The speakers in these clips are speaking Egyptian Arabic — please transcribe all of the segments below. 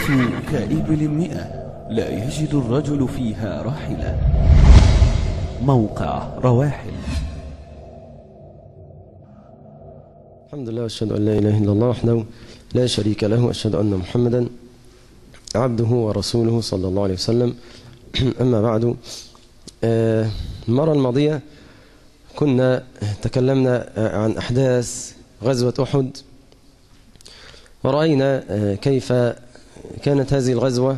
النفوس كإبل مئة لا يجد الرجل فيها راحلة موقع رواحل الحمد لله واشهد ان لا اله الا الله وحده لا شريك له واشهد ان محمدا عبده ورسوله صلى الله عليه وسلم اما بعد آه، المره الماضيه كنا تكلمنا عن احداث غزوه احد وراينا آه، كيف كانت هذه الغزوه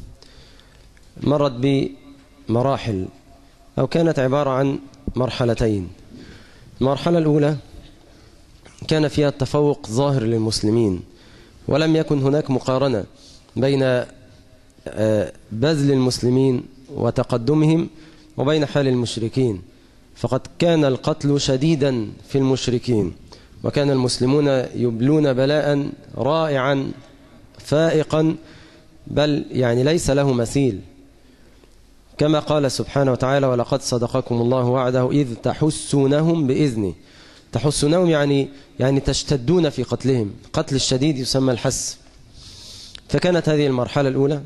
مرت بمراحل او كانت عباره عن مرحلتين المرحله الاولى كان فيها التفوق ظاهر للمسلمين ولم يكن هناك مقارنة بين آه، بذل المسلمين وتقدمهم وبين حال المشركين فقد كان القتل شديدا في المشركين وكان المسلمون يبلون بلاء رائعا فائقا بل يعني ليس له مثيل كما قال سبحانه وتعالى ولقد صدقكم الله وعده إذ تحسونهم بإذنه تحسونهم يعني يعني تشتدون في قتلهم قتل الشديد يسمى الحس فكانت هذه المرحلة الأولى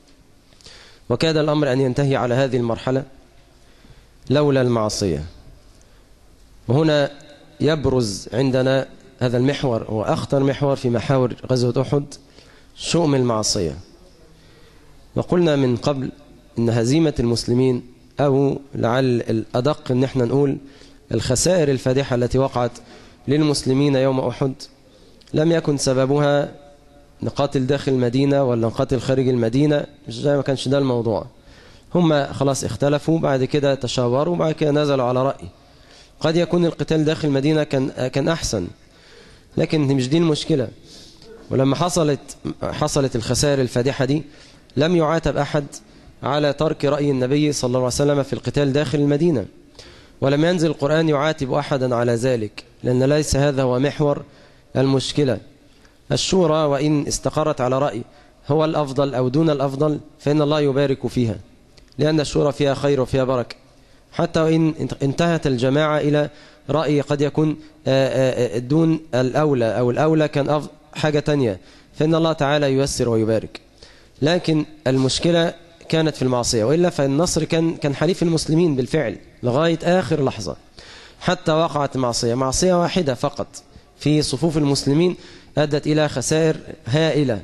وكاد الأمر أن ينتهي على هذه المرحلة لولا المعصية وهنا يبرز عندنا هذا المحور هو أخطر محور في محاور غزوة أحد شؤم المعصية وقلنا من قبل أن هزيمة المسلمين أو لعل الأدق أن احنا نقول الخسائر الفادحة التي وقعت للمسلمين يوم أحد لم يكن سببها نقاتل داخل المدينة ولا نقاتل خارج المدينة مش ما كانش ده الموضوع هم خلاص اختلفوا بعد كده تشاوروا بعد كده نزلوا على رأي قد يكون القتال داخل المدينة كان كان أحسن لكن مش دي المشكلة ولما حصلت حصلت الخسائر الفادحة دي لم يعاتب أحد على ترك رأي النبي صلى الله عليه وسلم في القتال داخل المدينة ولم ينزل القرآن يعاتب أحدا على ذلك لأن ليس هذا هو محور المشكلة الشورى وإن استقرت على رأي هو الأفضل أو دون الأفضل فإن الله يبارك فيها لأن الشورى فيها خير وفيها بركة حتى وإن انتهت الجماعة إلى رأي قد يكون دون الأولى أو الأولى كان حاجة تانية فإن الله تعالى ييسر ويبارك لكن المشكلة كانت في المعصية وإلا فالنصر كان كان حليف المسلمين بالفعل لغاية آخر لحظة حتى وقعت معصية معصية واحدة فقط في صفوف المسلمين أدت إلى خسائر هائلة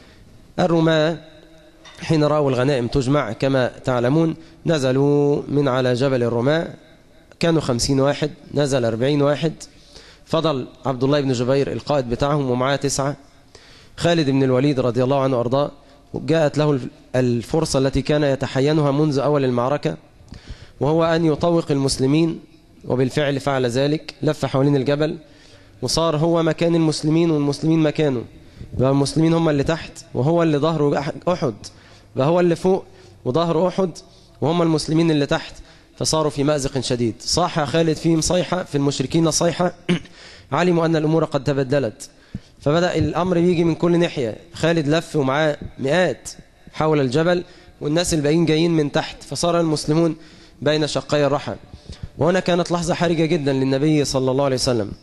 الرماة حين رأوا الغنائم تجمع كما تعلمون نزلوا من على جبل الرماة كانوا خمسين واحد نزل أربعين واحد فضل عبد الله بن جبير القائد بتاعهم ومعاه تسعة خالد بن الوليد رضي الله عنه وأرضاه جاءت له الفرصة التي كان يتحينها منذ أول المعركة وهو أن يطوق المسلمين وبالفعل فعل ذلك لف حوالين الجبل وصار هو مكان المسلمين والمسلمين مكانه بقى المسلمين هم اللي تحت وهو اللي ظهره أحد بقى هو اللي فوق وظهر أحد وهم المسلمين اللي تحت فصاروا في مأزق شديد صاح خالد فيهم صيحة في المشركين صيحة علموا أن الأمور قد تبدلت فبدأ الأمر يجي من كل ناحية خالد لف ومعاه مئات حول الجبل والناس الباقيين جايين من تحت فصار المسلمون بين شقي الرحل وهنا كانت لحظة حرجة جدا للنبي صلى الله عليه وسلم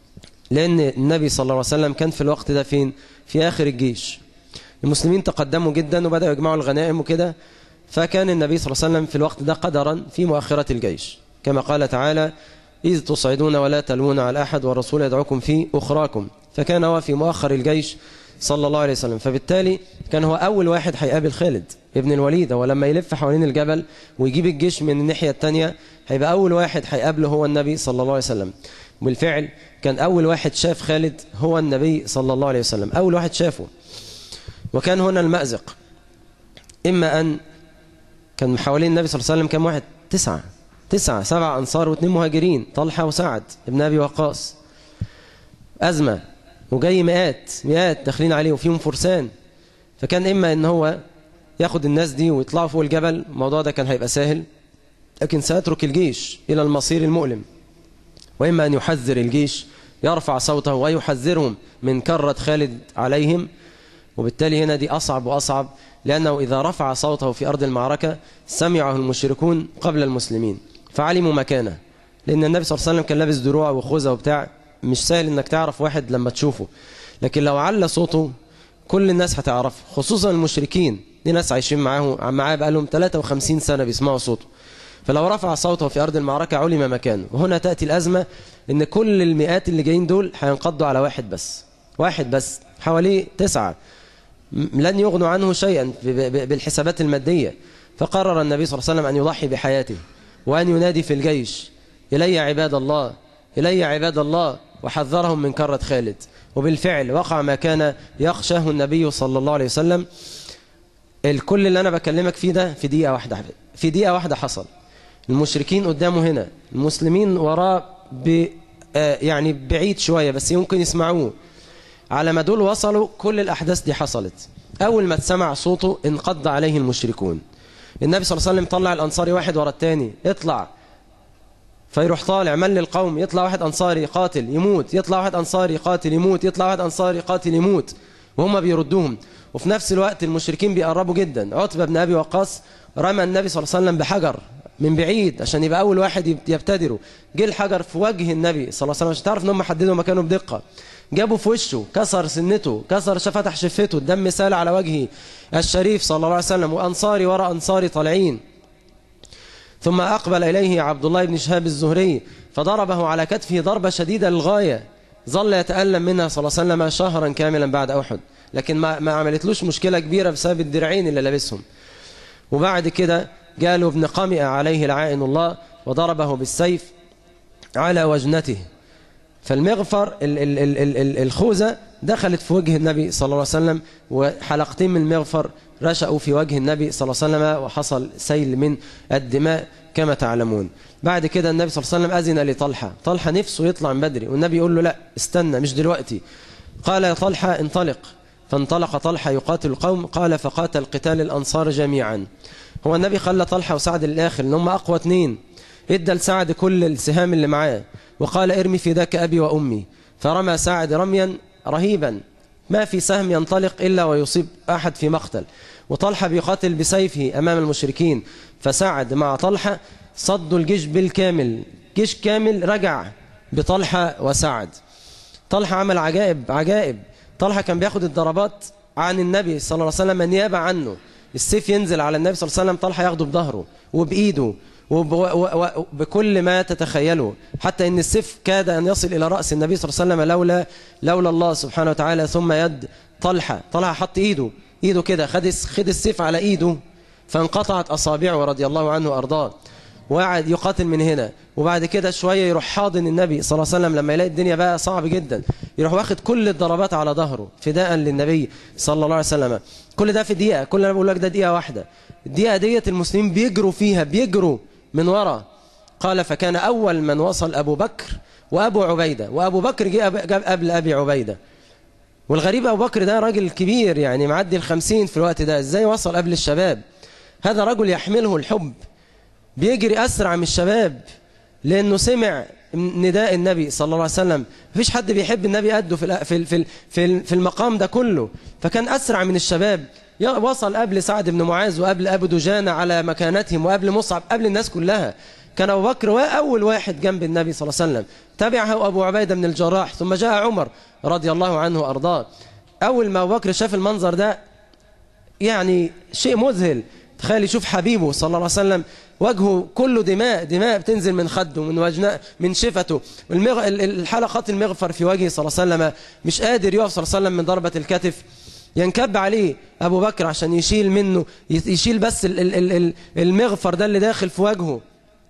لأن النبي صلى الله عليه وسلم كان في الوقت ده فين في آخر الجيش المسلمين تقدموا جدا وبدأوا يجمعوا الغنائم وكده فكان النبي صلى الله عليه وسلم في الوقت ده قدرا في مؤخرة الجيش كما قال تعالى إذ تصعدون ولا تلوون على أحد والرسول يدعوكم في أخراكم فكان هو في مؤخر الجيش صلى الله عليه وسلم فبالتالي كان هو أول واحد هيقابل خالد ابن الوليد ولما يلف حوالين الجبل ويجيب الجيش من الناحية التانية هيبقى أول واحد هيقابله هو النبي صلى الله عليه وسلم بالفعل كان أول واحد شاف خالد هو النبي صلى الله عليه وسلم أول واحد شافه وكان هنا المأزق إما أن كان حوالين النبي صلى الله عليه وسلم كم واحد تسعة تسعة سبعة أنصار واثنين مهاجرين طلحة وسعد ابن أبي وقاص أزمة وجاي مئات مئات داخلين عليه وفيهم فرسان فكان إما إن هو ياخد الناس دي ويطلعوا فوق الجبل الموضوع ده كان هيبقى سهل لكن سيترك الجيش إلى المصير المؤلم وإما أن يحذر الجيش يرفع صوته ويحذرهم من كرة خالد عليهم وبالتالي هنا دي أصعب وأصعب لأنه إذا رفع صوته في أرض المعركة سمعه المشركون قبل المسلمين فعلموا مكانه لأن النبي صلى الله عليه وسلم كان لابس دروع وخوذة وبتاع مش سهل انك تعرف واحد لما تشوفه لكن لو على صوته كل الناس هتعرفه خصوصا المشركين دي ناس عايشين معاه معاه بقالهم 53 سنة بيسمعوا صوته فلو رفع صوته في أرض المعركة علم مكانه وهنا تأتي الأزمة إن كل المئات اللي جايين دول هينقضوا على واحد بس واحد بس حواليه تسعة لن يغنوا عنه شيئا بالحسابات المادية فقرر النبي صلى الله عليه وسلم أن يضحي بحياته وأن ينادي في الجيش إلي عباد الله إلي عباد الله وحذرهم من كرة خالد وبالفعل وقع ما كان يخشاه النبي صلى الله عليه وسلم الكل اللي أنا بكلمك فيه ده في دقيقة واحدة في دقيقة واحدة حصل المشركين قدامه هنا المسلمين وراه ب يعني بعيد شوية بس يمكن يسمعوه على ما دول وصلوا كل الأحداث دي حصلت أول ما تسمع صوته انقض عليه المشركون النبي صلى الله عليه وسلم طلع الأنصاري واحد ورا التاني اطلع فيروح طالع مل القوم يطلع واحد أنصاري قاتل يموت يطلع واحد أنصاري قاتل يموت يطلع واحد أنصاري قاتل يموت وهم بيردوهم وفي نفس الوقت المشركين بيقربوا جدا عتبة بن أبي وقاص رمى النبي صلى الله عليه وسلم بحجر من بعيد عشان يبقى أول واحد يبتدره جه الحجر في وجه النبي صلى الله عليه وسلم عشان تعرف ان هم حددوا مكانه بدقة جابوا في وشه كسر سنته كسر فتح شفته الدم سال على وجهه الشريف صلى الله عليه وسلم وأنصاري وراء أنصاري طالعين ثم أقبل إليه عبد الله بن شهاب الزهري فضربه على كتفه ضربة شديدة للغاية ظل يتألم منها صلى الله عليه وسلم شهرا كاملا بعد أحد لكن ما, ما عملتلوش مشكلة كبيرة بسبب الدرعين اللي لابسهم وبعد كده قالوا ابن قمئة عليه لعائن الله وضربه بالسيف على وجنته فالمغفر ال ال ال ال ال الخوذة دخلت في وجه النبي صلى الله عليه وسلم وحلقتين من المغفر رشأوا في وجه النبي صلى الله عليه وسلم وحصل سيل من الدماء كما تعلمون بعد كده النبي صلى الله عليه وسلم أذن لطلحة طلحة نفسه يطلع من بدري والنبي يقول له لا استنى مش دلوقتي قال يا طلحة انطلق فانطلق طلحة يقاتل القوم قال فقاتل قتال الأنصار جميعا هو النبي خلى طلحة وسعد الآخر ان هم أقوى اثنين ادى لسعد كل السهام اللي معاه وقال ارمي في ذاك أبي وأمي فرمى سعد رميا رهيبا ما في سهم ينطلق إلا ويصيب أحد في مقتل وطلحة بيقاتل بسيفه أمام المشركين فسعد مع طلحة صدوا الجيش بالكامل جيش كامل رجع بطلحة وسعد طلحة عمل عجائب عجائب طلحة كان بياخد الضربات عن النبي صلى الله عليه وسلم نيابة عنه السيف ينزل على النبي صلى الله عليه وسلم طلحة ياخده بظهره وبإيده وبكل ما تتخيله حتى ان السيف كاد ان يصل الى راس النبي صلى الله عليه وسلم لولا لولا الله سبحانه وتعالى ثم يد طلحه طلحه حط ايده ايده كده خد خد السيف على ايده فانقطعت اصابعه رضي الله عنه وارضاه وقعد يقاتل من هنا وبعد كده شويه يروح حاضن النبي صلى الله عليه وسلم لما يلاقي الدنيا بقى صعب جدا يروح واخد كل الضربات على ظهره فداء للنبي صلى الله عليه وسلم كل ده في دقيقه كل انا بقول لك ده دقيقه واحده الدقيقه ديت المسلمين بيجروا فيها بيجروا من وراء قال فكان أول من وصل أبو بكر وأبو عبيدة وأبو بكر جاء قبل أبي عبيدة والغريب أبو بكر ده راجل كبير يعني معدي الخمسين في الوقت ده إزاي وصل قبل الشباب هذا رجل يحمله الحب بيجري أسرع من الشباب لأنه سمع نداء النبي صلى الله عليه وسلم مفيش حد بيحب النبي قده في في في في المقام ده كله فكان أسرع من الشباب وصل قبل سعد بن معاذ وقبل أبو دجانة على مكانتهم وقبل مصعب قبل الناس كلها كان أبو بكر أول واحد جنب النبي صلى الله عليه وسلم تبعه أبو عبيدة بن الجراح ثم جاء عمر رضي الله عنه وأرضاه أول ما أبو بكر شاف المنظر ده يعني شيء مذهل تخيل يشوف حبيبه صلى الله عليه وسلم وجهه كله دماء دماء بتنزل من خده من وجناء من شفته المغ... الحلقات المغفر في وجهه صلى الله عليه وسلم مش قادر يقف صلى الله عليه وسلم من ضربة الكتف ينكب عليه أبو بكر عشان يشيل منه يشيل بس المغفر ده اللي داخل في وجهه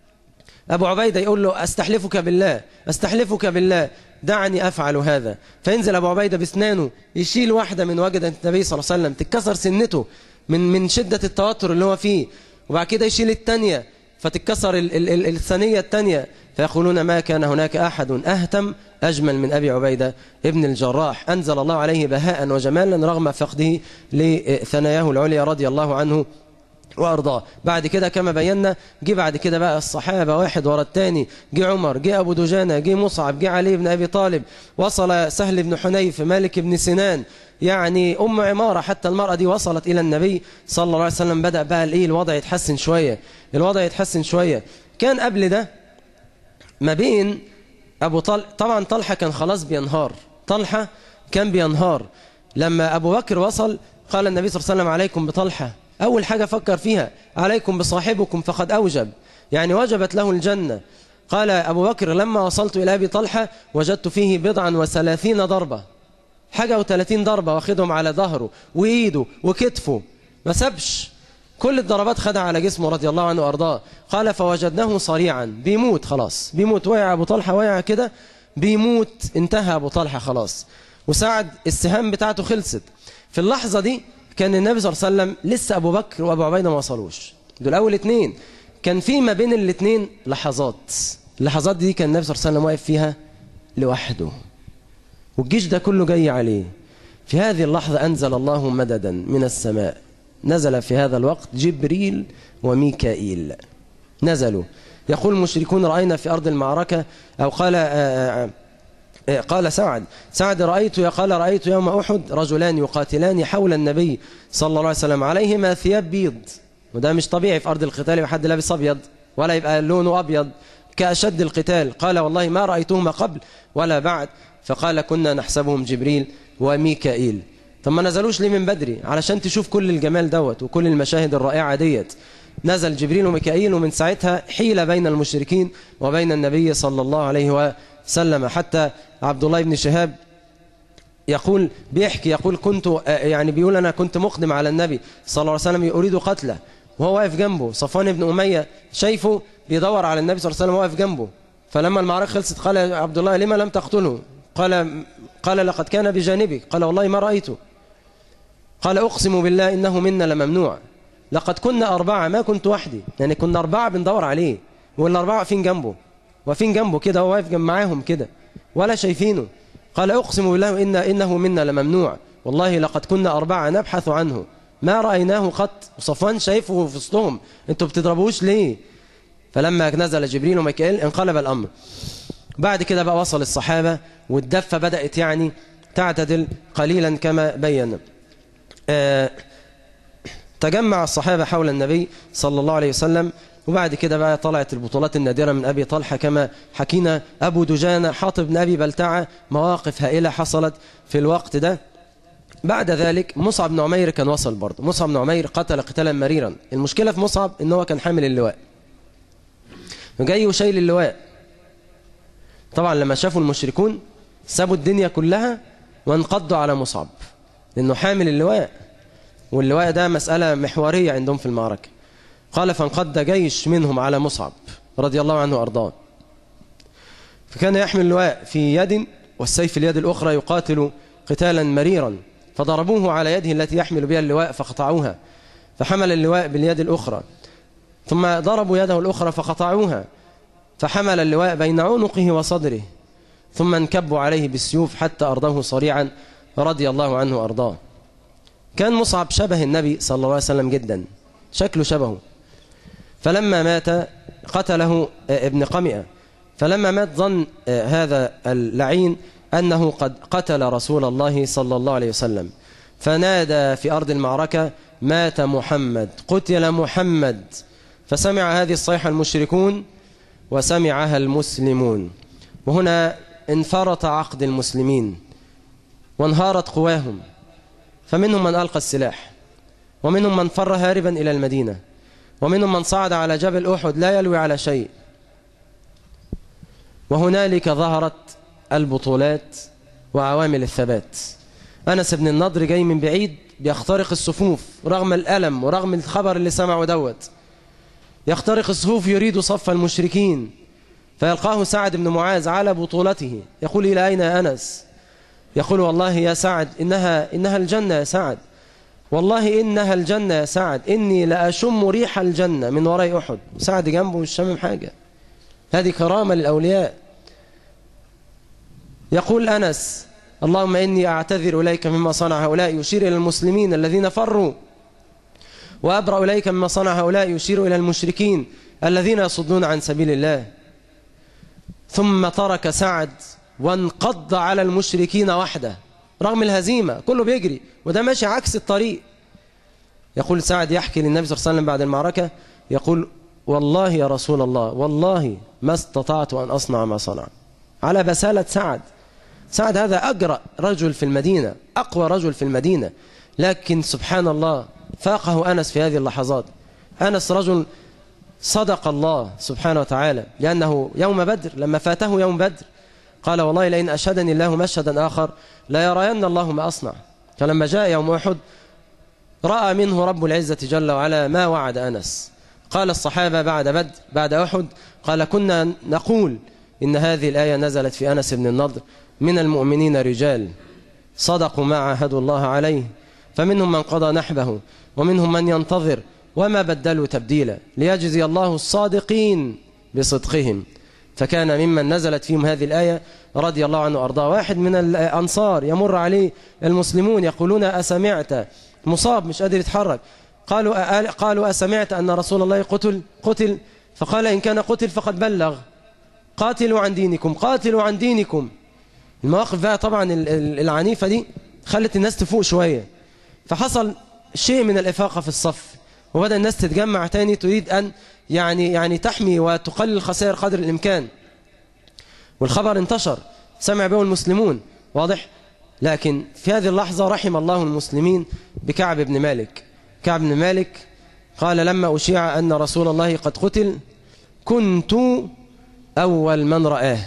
أبو عبيدة يقول له أستحلفك بالله أستحلفك بالله دعني أفعل هذا فينزل أبو عبيدة بسنانه يشيل واحدة من وجدة النبي صلى الله عليه وسلم تتكسر سنته من من شدة التوتر اللي هو فيه وبعد كده يشيل الثانية فتتكسر الثانية الثانية فيقولون ما كان هناك أحد أهتم أجمل من أبي عبيدة ابن الجراح أنزل الله عليه بهاء وجمالا رغم فقده لثناياه العليا رضي الله عنه وأرضاه بعد كده كما بينا جه بعد كده بقى الصحابة واحد ورا الثاني جه عمر جه أبو دجانة جه مصعب جه علي بن أبي طالب وصل سهل بن حنيف مالك بن سنان يعني أم عمارة حتى المرأة دي وصلت إلى النبي صلى الله عليه وسلم بدأ بقى الإيه الوضع يتحسن شوية الوضع يتحسن شوية كان قبل ده ما بين أبو طلحة طبعا طلحة كان خلاص بينهار طلحة كان بينهار لما أبو بكر وصل قال النبي صلى الله عليه وسلم عليكم بطلحة أول حاجة فكر فيها عليكم بصاحبكم فقد أوجب يعني وجبت له الجنة قال أبو بكر لما وصلت إلى أبي طلحة وجدت فيه بضعا وثلاثين ضربة حاجة وثلاثين ضربة واخدهم على ظهره وإيده وكتفه ما سبش كل الضربات خدها على جسمه رضي الله عنه وأرضاه قال فوجدناه صريعا بيموت خلاص بيموت وقع أبو طلحة وقع كده بيموت انتهى أبو طلحة خلاص وسعد السهام بتاعته خلصت في اللحظة دي كان النبي صلى الله عليه وسلم لسه أبو بكر وأبو عبيدة ما وصلوش دول أول اتنين كان في ما بين الاتنين لحظات اللحظات دي كان النبي صلى الله عليه وسلم واقف فيها لوحده والجيش ده كله جاي عليه في هذه اللحظة أنزل الله مددا من السماء نزل في هذا الوقت جبريل وميكائيل نزلوا يقول المشركون رأينا في أرض المعركة أو قال آآ آآ قال سعد سعد رأيت قال رأيت يوم أحد رجلان يقاتلان حول النبي صلى الله عليه وسلم عليهما ثياب بيض وده مش طبيعي في أرض القتال يبقى حد لابس أبيض ولا يبقى لونه أبيض كأشد القتال قال والله ما رأيتهما قبل ولا بعد فقال كنا نحسبهم جبريل وميكائيل طب ما نزلوش ليه من بدري علشان تشوف كل الجمال دوت وكل المشاهد الرائعة ديت نزل جبريل وميكائيل ومن ساعتها حيلة بين المشركين وبين النبي صلى الله عليه وسلم حتى عبد الله بن شهاب يقول بيحكي يقول كنت يعني بيقول أنا كنت مقدم على النبي صلى الله عليه وسلم أريد قتله وهو واقف جنبه صفوان بن أمية شايفه بيدور على النبي صلى الله عليه وسلم واقف جنبه فلما المعركة خلصت قال يا عبد الله لما لم تقتله قال قال لقد كان بجانبك قال والله ما رأيته قال أقسم بالله إنه منا لممنوع لقد كنا أربعة ما كنت وحدي يعني كنا أربعة بندور عليه والأربعة واقفين جنبه واقفين جنبه كده هو واقف جنب معاهم كده ولا شايفينه قال أقسم بالله إن إنه منا لممنوع والله لقد كنا أربعة نبحث عنه ما رأيناه قط وصفوان شايفه في وسطهم انتوا بتضربوش ليه فلما نزل جبريل وميكائيل انقلب الأمر بعد كده بقى وصل الصحابة والدفة بدأت يعني تعتدل قليلا كما بينا آه تجمع الصحابة حول النبي صلى الله عليه وسلم وبعد كده بقى طلعت البطولات النادرة من أبي طلحة كما حكينا أبو دجانة حاطب بن أبي بلتعة مواقف هائلة حصلت في الوقت ده بعد ذلك مصعب بن عمير كان وصل برضه مصعب بن عمير قتل قتالا مريرا المشكلة في مصعب ان هو كان حامل اللواء جاي وشايل اللواء طبعا لما شافوا المشركون سابوا الدنيا كلها وانقضوا على مصعب لأنه حامل اللواء واللواء ده مسألة محورية عندهم في المعركة قال فانقض جيش منهم على مصعب رضي الله عنه وأرضاه فكان يحمل اللواء في يد والسيف اليد الأخرى يقاتل قتالا مريرا فضربوه على يده التي يحمل بها اللواء فقطعوها فحمل اللواء باليد الأخرى ثم ضربوا يده الأخرى فقطعوها فحمل اللواء بين عنقه وصدره ثم انكبوا عليه بالسيوف حتى أرضاه صريعا رضي الله عنه وأرضاه كان مصعب شبه النبي صلى الله عليه وسلم جدا شكله شبهه فلما مات قتله ابن قمئة فلما مات ظن هذا اللعين أنه قد قتل رسول الله صلى الله عليه وسلم فنادى في أرض المعركة مات محمد قتل محمد فسمع هذه الصيحة المشركون وسمعها المسلمون وهنا انفرط عقد المسلمين وانهارت قواهم فمنهم من ألقى السلاح ومنهم من فر هاربا إلى المدينة ومنهم من صعد على جبل أحد لا يلوي على شيء وهنالك ظهرت البطولات وعوامل الثبات أنس بن النضر جاي من بعيد بيخترق الصفوف رغم الألم ورغم الخبر اللي سمعه دوت يخترق الصفوف يريد صف المشركين فيلقاه سعد بن معاذ على بطولته يقول إلى أين يا أنس يقول والله يا سعد إنها, إنها الجنة يا سعد والله إنها الجنة يا سعد إني لأشم ريح الجنة من وراء أحد سعد جنبه مش شامم حاجة هذه كرامة للأولياء يقول أنس اللهم إني أعتذر إليك مما صنع هؤلاء يشير إلى المسلمين الذين فروا وأبرأ إليك مما صنع هؤلاء يشير إلى المشركين الذين يصدون عن سبيل الله ثم ترك سعد وانقض على المشركين وحده رغم الهزيمة كله بيجري وده ماشي عكس الطريق يقول سعد يحكي للنبي صلى الله عليه وسلم بعد المعركة يقول والله يا رسول الله والله ما استطعت أن أصنع ما صنع على بسالة سعد سعد هذا أجرأ رجل في المدينة أقوى رجل في المدينة لكن سبحان الله فاقه أنس في هذه اللحظات أنس رجل صدق الله سبحانه وتعالى لأنه يوم بدر لما فاته يوم بدر قال والله لئن أشهدني الله مشهدا آخر لا يرين الله ما أصنع فلما جاء يوم أحد رأى منه رب العزة جل وعلا ما وعد أنس قال الصحابة بعد بدر بعد أحد قال كنا نقول إن هذه الآية نزلت في أنس بن النضر من المؤمنين رجال صدقوا ما عاهدوا الله عليه فمنهم من قضى نحبه ومنهم من ينتظر وما بدلوا تبديلا ليجزي الله الصادقين بصدقهم فكان ممن نزلت فيهم هذه الآية رضي الله عنه وأرضاه واحد من الأنصار يمر عليه المسلمون يقولون أسمعت مصاب مش قادر يتحرك قالوا قالوا أسمعت أن رسول الله قتل قتل فقال إن كان قتل فقد بلغ قاتلوا عن دينكم قاتلوا عن دينكم المواقف بقى طبعا العنيفة دي خلت الناس تفوق شوية فحصل شيء من الإفاقة في الصف وبدأ الناس تتجمع تاني تريد أن يعني يعني تحمي وتقلل الخسائر قدر الإمكان والخبر انتشر سمع به المسلمون واضح لكن في هذه اللحظة رحم الله المسلمين بكعب بن مالك كعب بن مالك قال لما أشيع أن رسول الله قد قتل كنت أول من رآه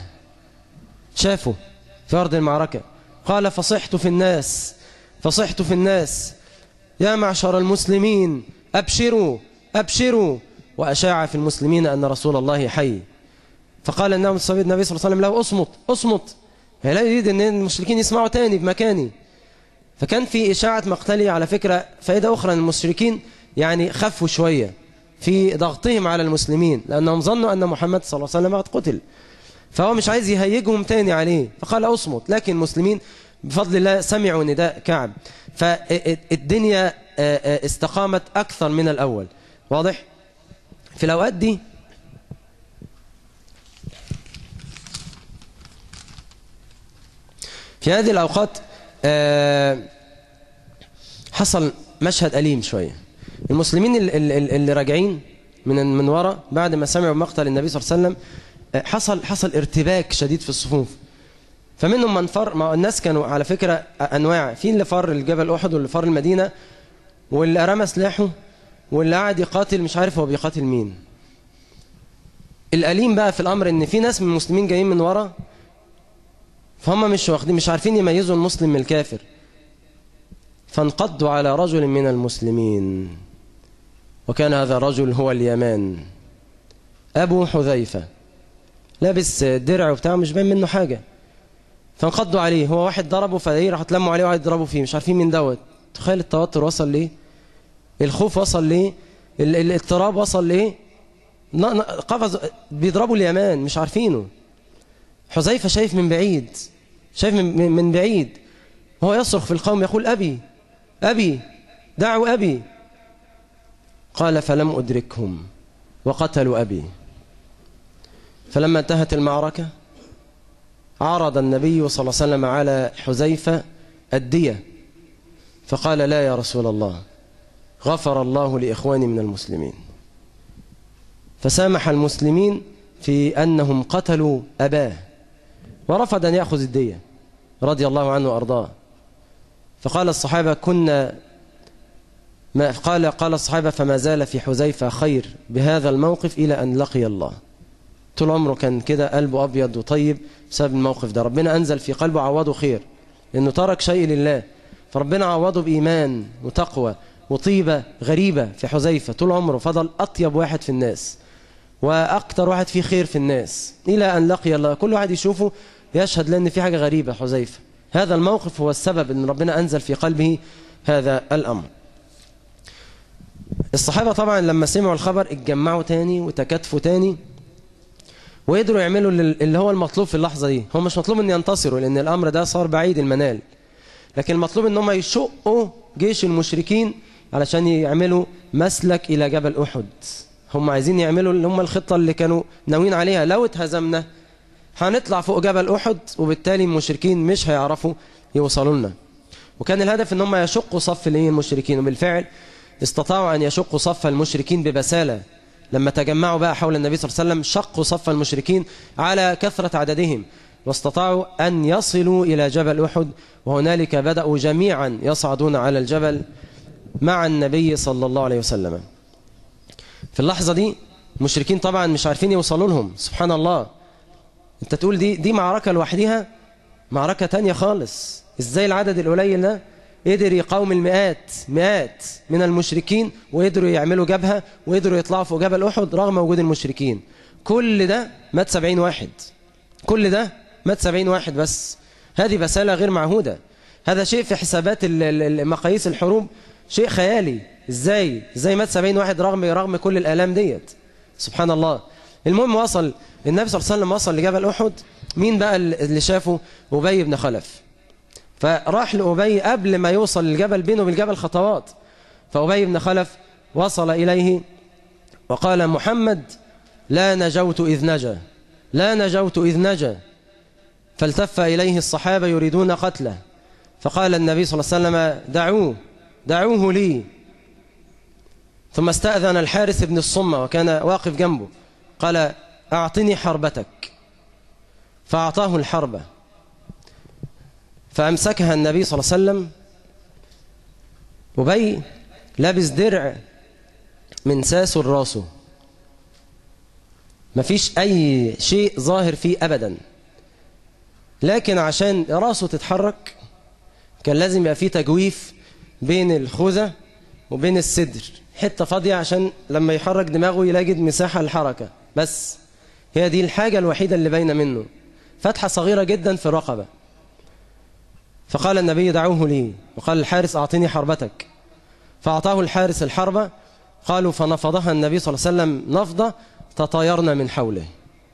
شافه في أرض المعركة قال فصحت في الناس فصحت في الناس يا معشر المسلمين أبشروا أبشروا وأشاع في المسلمين أن رسول الله حي فقال النبي صلى الله عليه وسلم له أصمت أصمت لا يريد أن المشركين يسمعوا تاني بمكاني فكان في إشاعة مقتلي على فكرة فائدة أخرى المشركين يعني خفوا شوية في ضغطهم على المسلمين لأنهم ظنوا أن محمد صلى الله عليه وسلم قد قتل فهو مش عايز يهيجهم تاني عليه فقال أصمت لكن المسلمين بفضل الله سمعوا نداء كعب فالدنيا استقامت أكثر من الأول واضح؟ في الأوقات دي في هذه الأوقات حصل مشهد أليم شوية المسلمين اللي راجعين من من ورا بعد ما سمعوا مقتل النبي صلى الله عليه وسلم حصل حصل ارتباك شديد في الصفوف فمنهم من فر ما الناس كانوا على فكرة أنواع في اللي فر الجبل أحد واللي فر المدينة واللي رمى سلاحه واللي قاعد يقاتل مش عارف هو بيقاتل مين الأليم بقى في الأمر إن في ناس من المسلمين جايين من ورا فهم مش واخدين مش عارفين يميزوا المسلم من الكافر فانقضوا على رجل من المسلمين وكان هذا الرجل هو اليمان أبو حذيفة لابس درع وبتاع مش باين منه حاجة فانقضوا عليه هو واحد ضربه فايه راحوا تلموا عليه وقعدوا يضربوا فيه مش عارفين مين دوت تخيل التوتر وصل ليه الخوف وصل ليه الاضطراب وصل ليه قفز بيضربوا اليمان مش عارفينه حذيفة شايف من بعيد شايف من, من بعيد وهو يصرخ في القوم يقول أبي أبي دعوا أبي قال فلم أدركهم وقتلوا أبي فلما انتهت المعركة عرض النبي صلى الله عليه وسلم على حذيفة الدية فقال لا يا رسول الله غفر الله لإخواني من المسلمين فسامح المسلمين في أنهم قتلوا أباه ورفض أن يأخذ الدية رضي الله عنه وأرضاه فقال الصحابة كنا ما قال قال الصحابة فما زال في حذيفة خير بهذا الموقف إلى أن لقي الله طول عمره كان كده قلبه أبيض وطيب بسبب الموقف ده ربنا أنزل في قلبه عوضه خير لأنه ترك شيء لله فربنا عوضه بإيمان وتقوى وطيبة غريبة في حذيفة طول عمره فضل أطيب واحد في الناس وأكتر واحد فيه خير في الناس إلى أن لقي الله كل واحد يشوفه يشهد لأن في حاجة غريبة حذيفة هذا الموقف هو السبب أن ربنا أنزل في قلبه هذا الأمر الصحابة طبعا لما سمعوا الخبر اتجمعوا تاني وتكاتفوا تاني وقدروا يعملوا اللي هو المطلوب في اللحظة دي هو مش مطلوب ان ينتصروا لان الامر ده صار بعيد المنال لكن المطلوب ان هم يشقوا جيش المشركين علشان يعملوا مسلك الى جبل احد هم عايزين يعملوا اللي هم الخطة اللي كانوا ناويين عليها لو اتهزمنا هنطلع فوق جبل احد وبالتالي المشركين مش هيعرفوا يوصلوا لنا وكان الهدف ان هم يشقوا صف الايه المشركين وبالفعل استطاعوا ان يشقوا صف المشركين ببسالة لما تجمعوا بقى حول النبي صلى الله عليه وسلم شقوا صف المشركين على كثرة عددهم واستطاعوا أن يصلوا إلى جبل أحد وهنالك بدأوا جميعا يصعدون على الجبل مع النبي صلى الله عليه وسلم في اللحظة دي المشركين طبعا مش عارفين يوصلوا لهم سبحان الله انت تقول دي دي معركة لوحدها معركة تانية خالص ازاي العدد القليل ده قدر يقاوم المئات مئات من المشركين وقدروا يعملوا جبهة وقدروا يطلعوا فوق جبل أحد رغم وجود المشركين كل ده مات سبعين واحد كل ده مات سبعين واحد بس هذه بسالة غير معهودة هذا شيء في حسابات مقاييس الحروب شيء خيالي ازاي ازاي مات سبعين واحد رغم رغم كل الآلام ديت سبحان الله المهم وصل النبي صلى الله عليه وسلم وصل لجبل أحد مين بقى اللي شافه أبي بن خلف فراح لأبي قبل ما يوصل للجبل بينه وبالجبل خطوات فأبي بن خلف وصل إليه وقال محمد لا نجوت إذ نجا لا نجوت إذ نجا فالتف إليه الصحابة يريدون قتله فقال النبي صلى الله عليه وسلم دعوه دعوه لي ثم استأذن الحارث بن الصمة وكان واقف جنبه قال أعطني حربتك فأعطاه الحربة فأمسكها النبي صلى الله عليه وسلم وبي لابس درع من ساسه لراسه مفيش أي شيء ظاهر فيه أبدا لكن عشان راسه تتحرك كان لازم يبقى فيه تجويف بين الخوذة وبين الصدر حتة فاضية عشان لما يحرك دماغه يلاقي مساحة الحركة بس هي دي الحاجة الوحيدة اللي باينه منه فتحة صغيرة جدا في الرقبة فقال النبي دعوه لي وقال الحارس أعطيني حربتك فأعطاه الحارس الحربة قالوا فنفضها النبي صلى الله عليه وسلم نفضة تطايرنا من حوله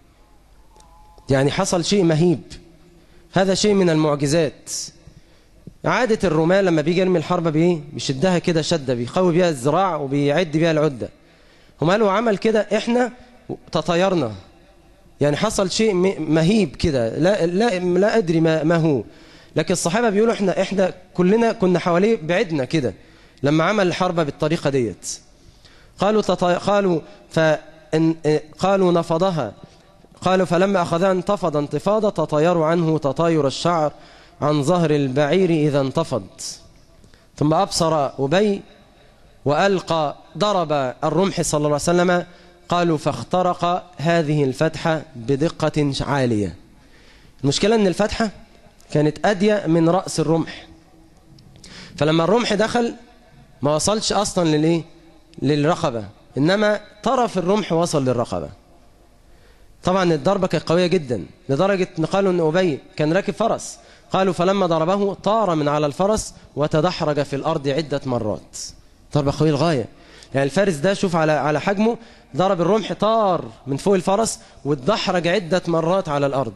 يعني حصل شيء مهيب هذا شيء من المعجزات عادة الرماة لما بيجي يرمي الحربة بإيه بيشدها كده شدة بيقوي بيها الزراع وبيعد بيها العدة هم قالوا عمل كده إحنا تطايرنا يعني حصل شيء مهيب كده لا, لا, لا أدري ما, ما هو لكن الصحابة بيقولوا إحنا, إحنا كلنا كنا حواليه بعدنا كده لما عمل الحربة بالطريقة ديت قالوا تطي... قالوا فإن... قالوا نفضها قالوا فلما أخذها انتفض انتفاضة تطايروا عنه تطاير الشعر عن ظهر البعير إذا انتفض ثم أبصر أبي وألقى ضرب الرمح صلى الله عليه وسلم قالوا فاخترق هذه الفتحة بدقة عالية المشكلة أن الفتحة كانت أدية من رأس الرمح فلما الرمح دخل ما وصلش أصلا للإيه؟ للرقبة إنما طرف الرمح وصل للرقبة طبعا الضربة كانت قوية جدا لدرجة أن قالوا أن أبي كان راكب فرس قالوا فلما ضربه طار من على الفرس وتدحرج في الأرض عدة مرات ضربة قوية الغاية يعني الفارس ده شوف على على حجمه ضرب الرمح طار من فوق الفرس واتدحرج عدة مرات على الأرض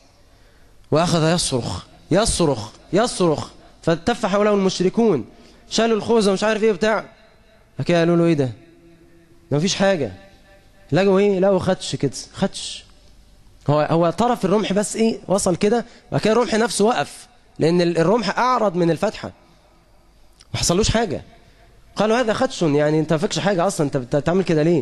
وأخذ يصرخ يصرخ يصرخ فاتف حوله المشركون شالوا الخوذة ومش عارف ايه بتاع فكده قالوا له ايه ده ما مفيش حاجة لقوا ايه لقوا خدش كده خدش هو هو طرف الرمح بس ايه وصل كده وبعد كده الرمح نفسه وقف لان الرمح اعرض من الفتحة ما حصلوش حاجة قالوا هذا خدش يعني انت ما فيكش حاجة اصلا انت بتعمل كده ليه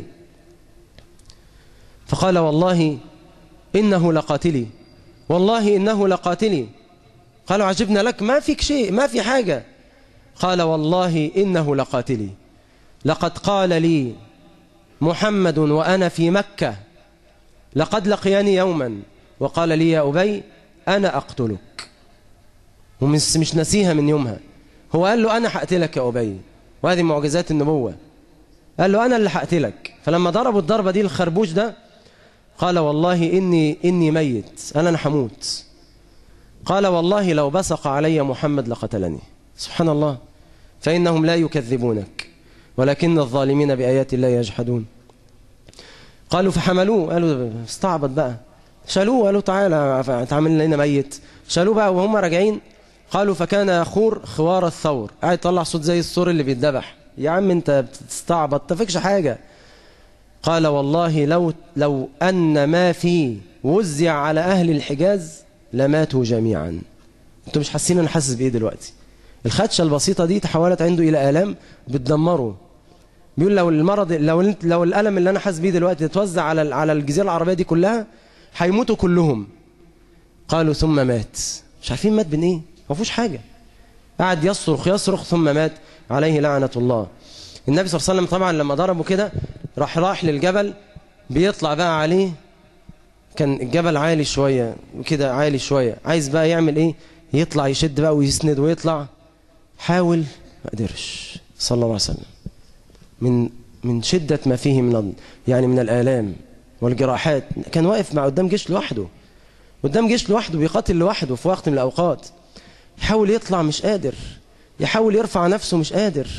فقال والله انه لقاتلي والله انه لقاتلي قالوا عجبنا لك ما فيك شيء ما في حاجة قال والله إنه لقاتلي لقد قال لي محمد وأنا في مكة لقد لقياني يوما وقال لي يا أبي أنا أقتلك ومش مش نسيها من يومها هو قال له أنا حقتلك يا أبي وهذه معجزات النبوة قال له أنا اللي حقتلك فلما ضربوا الضربة دي الخربوش ده قال والله إني, إني ميت أنا أنا حموت قال والله لو بصق علي محمد لقتلني سبحان الله فإنهم لا يكذبونك ولكن الظالمين بآيات الله يجحدون قالوا فحملوه قالوا استعبط بقى شالوه قالوا تعالى تعمل لنا ميت شالوه بقى وهم راجعين قالوا فكان يخور خوار الثور قاعد يطلع صوت زي الثور اللي بيتذبح يا عم انت بتستعبط تفكش حاجة قال والله لو لو أن ما فيه وزع على أهل الحجاز لماتوا جميعا انتوا مش حاسين انا حاسس بايه دلوقتي الخدشه البسيطه دي تحولت عنده الى الام بتدمره بيقول لو المرض لو لو الالم اللي انا حاسس بيه دلوقتي اتوزع على على الجزيره العربيه دي كلها هيموتوا كلهم قالوا ثم مات مش عارفين مات من ايه ما فيهوش حاجة قعد يصرخ يصرخ ثم مات عليه لعنة الله النبي صلى الله عليه وسلم طبعا لما ضربه كده راح راح للجبل بيطلع بقى عليه كان الجبل عالي شوية كده عالي شوية عايز بقى يعمل ايه يطلع يشد بقى ويسند ويطلع حاول ما قدرش صلى الله عليه وسلم من من شدة ما فيه من يعني من الآلام والجراحات كان واقف مع قدام جيش لوحده قدام جيش لوحده بيقاتل لوحده في وقت من الأوقات يحاول يطلع مش قادر يحاول يرفع نفسه مش قادر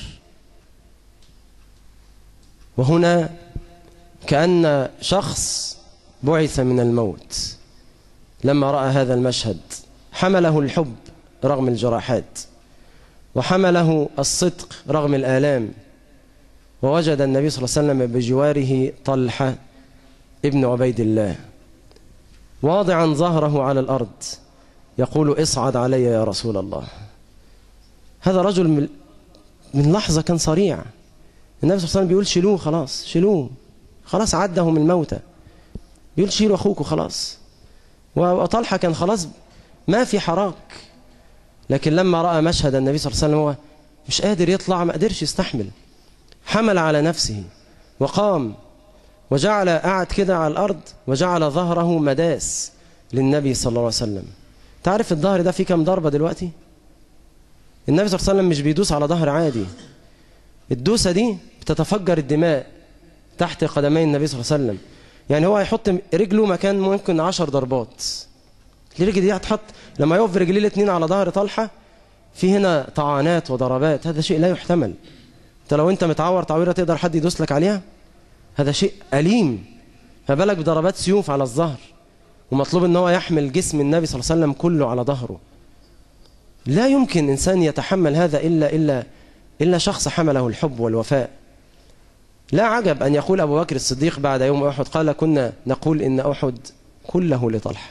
وهنا كأن شخص بعث من الموت لما رأى هذا المشهد حمله الحب رغم الجراحات وحمله الصدق رغم الآلام ووجد النبي صلى الله عليه وسلم بجواره طلحة ابن عبيد الله واضعا ظهره على الأرض يقول اصعد علي يا رسول الله هذا رجل من, من لحظة كان صريع النبي صلى الله عليه وسلم بيقول شيلوه خلاص شيلوه خلاص عده من الموتى يقول شيلوا أخوك خلاص وطلحة كان خلاص ما في حراك لكن لما رأى مشهد النبي صلى الله عليه وسلم هو مش قادر يطلع ما قدرش يستحمل حمل على نفسه وقام وجعل قعد كده على الأرض وجعل ظهره مداس للنبي صلى الله عليه وسلم تعرف الظهر ده فيه كم ضربة دلوقتي النبي صلى الله عليه وسلم مش بيدوس على ظهر عادي الدوسة دي بتتفجر الدماء تحت قدمي النبي صلى الله عليه وسلم يعني هو هيحط رجله مكان ممكن عشر ضربات الرجل دي هتحط لما يقف رجليه الاثنين على ظهر طلحة في هنا طعنات وضربات هذا شيء لا يحتمل انت لو انت متعور تعويره تقدر حد يدوس لك عليها هذا شيء أليم فبالك بضربات سيوف على الظهر ومطلوب ان هو يحمل جسم النبي صلى الله عليه وسلم كله على ظهره لا يمكن إنسان يتحمل هذا إلا, إلا, إلا شخص حمله الحب والوفاء لا عجب أن يقول أبو بكر الصديق بعد يوم أحد قال كنا نقول إن أحد كله لطلحة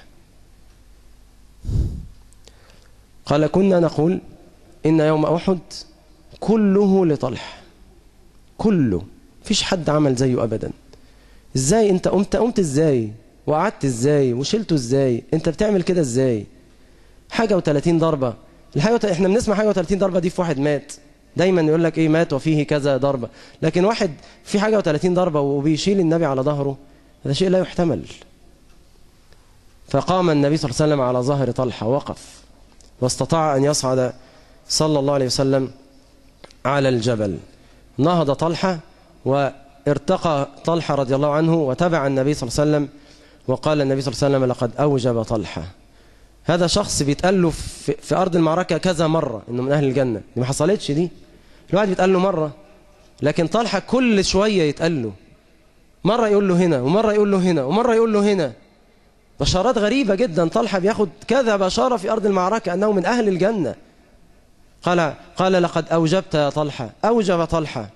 قال كنا نقول إن يوم أحد كله لطلحة كله فيش حد عمل زيه أبدا إزاي أنت قمت قمت إزاي وقعدت إزاي وشلته إزاي أنت بتعمل كده إزاي حاجة وثلاثين ضربة الحاجة احنا بنسمع حاجة وثلاثين ضربة دي في واحد مات دايما يقول لك ايه مات وفيه كذا ضربة لكن واحد في حاجة وثلاثين ضربة وبيشيل النبي على ظهره هذا شيء لا يحتمل فقام النبي صلى الله عليه وسلم على ظهر طلحة وقف واستطاع أن يصعد صلى الله عليه وسلم على الجبل نهض طلحة وارتقى طلحة رضي الله عنه وتبع النبي صلى الله عليه وسلم وقال النبي صلى الله عليه وسلم لقد أوجب طلحة هذا شخص بيتقال له في, في أرض المعركة كذا مرة إنه من أهل الجنة دي ما حصلتش دي الواحد بيتقال له مرة لكن طلحة كل شوية يتقال له مرة يقول له هنا ومرة يقول له هنا ومرة يقول له هنا بشارات غريبة جدا طلحة بياخد كذا بشارة في أرض المعركة أنه من أهل الجنة قال قال لقد أوجبت يا طلحة أوجب طلحة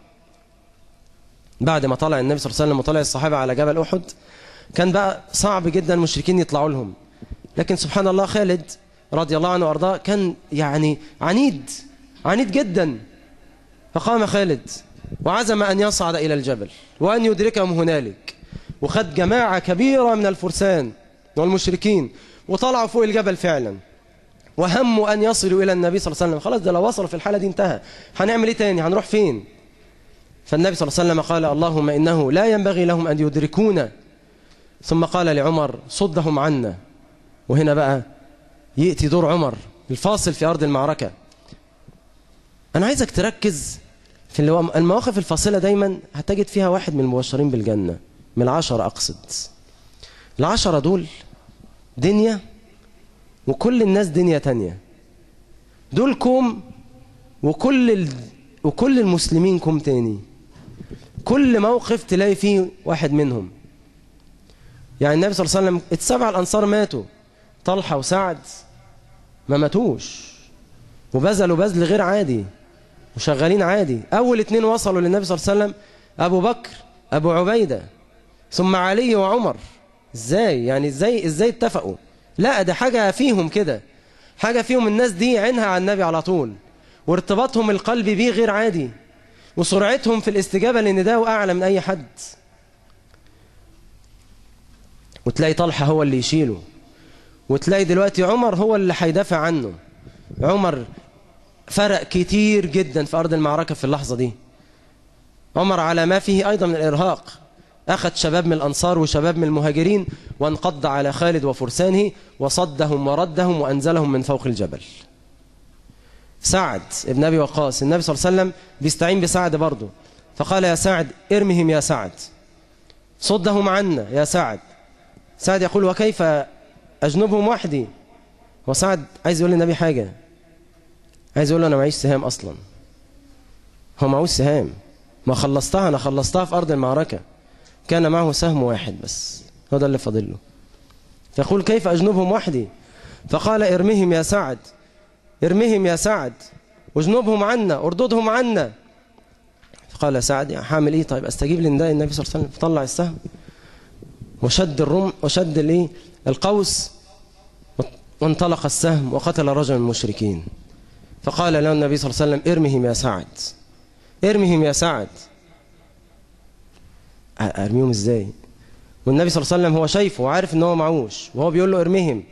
بعد ما طلع النبي صلى الله عليه وسلم وطلع الصحابة على جبل أحد كان بقى صعب جدا المشركين يطلعوا لهم لكن سبحان الله خالد رضي الله عنه وارضاه كان يعني عنيد عنيد جدا فقام خالد وعزم أن يصعد إلى الجبل وأن يدركهم هنالك وخد جماعة كبيرة من الفرسان والمشركين وطلعوا فوق الجبل فعلا وهموا أن يصلوا إلى النبي صلى الله عليه وسلم خلاص ده لو وصلوا في الحالة دي انتهى هنعمل إيه تاني هنروح فين فالنبي صلى الله عليه وسلم قال اللهم إنه لا ينبغي لهم أن يدركونا ثم قال لعمر صدهم عنا وهنا بقى يأتي دور عمر الفاصل في أرض المعركة أنا عايزك تركز في المواقف الفاصلة دايما هتجد فيها واحد من المبشرين بالجنة من العشرة أقصد العشرة دول دنيا وكل الناس دنيا تانية دول كوم وكل ال... وكل المسلمين كوم تاني كل موقف تلاقي فيه واحد منهم يعني النبي صلى الله عليه وسلم السبع الأنصار ماتوا طلحة وسعد ما ماتوش وبذلوا بذل غير عادي وشغالين عادي أول اتنين وصلوا للنبي صلى الله عليه وسلم أبو بكر أبو عبيدة ثم علي وعمر ازاي يعني ازاي ازاي اتفقوا لا ده حاجة فيهم كده حاجة فيهم الناس دي عينها على النبي على طول وارتباطهم القلبي بيه غير عادي وسرعتهم في الاستجابة لنداءه أعلى من أي حد وتلاقي طلحة هو اللي يشيله وتلاقي دلوقتي عمر هو اللي هيدافع عنه عمر فرق كتير جدا في أرض المعركة في اللحظة دي عمر على ما فيه أيضا من الإرهاق أخذ شباب من الأنصار وشباب من المهاجرين وانقض على خالد وفرسانه وصدهم وردهم وأنزلهم من فوق الجبل سعد ابن أبي وقاص النبي صلى الله عليه وسلم بيستعين بسعد برضه فقال يا سعد ارمهم يا سعد صدهم عنا يا سعد سعد يقول وكيف أجنبهم وحدي وسعد عايز يقول للنبي حاجة عايز يقول له أنا معيش سهام أصلا هو معوش سهام ما خلصتها أنا خلصتها في أرض المعركة كان معه سهم واحد بس هو ده اللي فاضل له فيقول كيف أجنبهم وحدي فقال ارمهم يا سعد ارمهم يا سعد واجنبهم عنا ارددهم عنا فقال سعد يا حامل ايه طيب استجيب لنداء النبي صلى الله عليه وسلم فطلع السهم وشد الرم وشد الايه القوس وانطلق السهم وقتل رجل من المشركين فقال له النبي صلى الله عليه وسلم ارمهم يا سعد ارمهم يا سعد ارميهم ازاي والنبي صلى الله عليه وسلم هو شايفه وعارف ان هو معوش وهو بيقول له ارمهم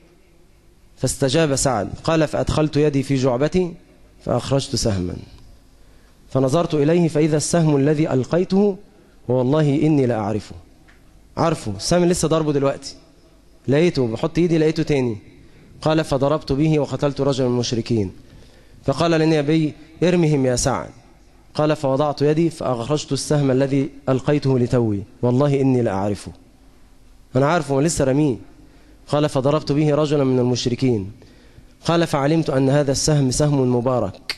فاستجاب سعد قال فأدخلت يدي في جعبتي فأخرجت سهما فنظرت إليه فإذا السهم الذي ألقيته والله إني لا أعرفه عارفه السهم لسه ضربه دلوقتي لقيته بحط إيدي لقيته تاني قال فضربت به وقتلت رجل من المشركين فقال للنبي ارمهم يا سعد قال فوضعت يدي فأخرجت السهم الذي ألقيته لتوي والله إني لا أعرفه أنا عارفه لسه رميه قال فضربت به رجلا من المشركين قال فعلمت أن هذا السهم سهم مبارك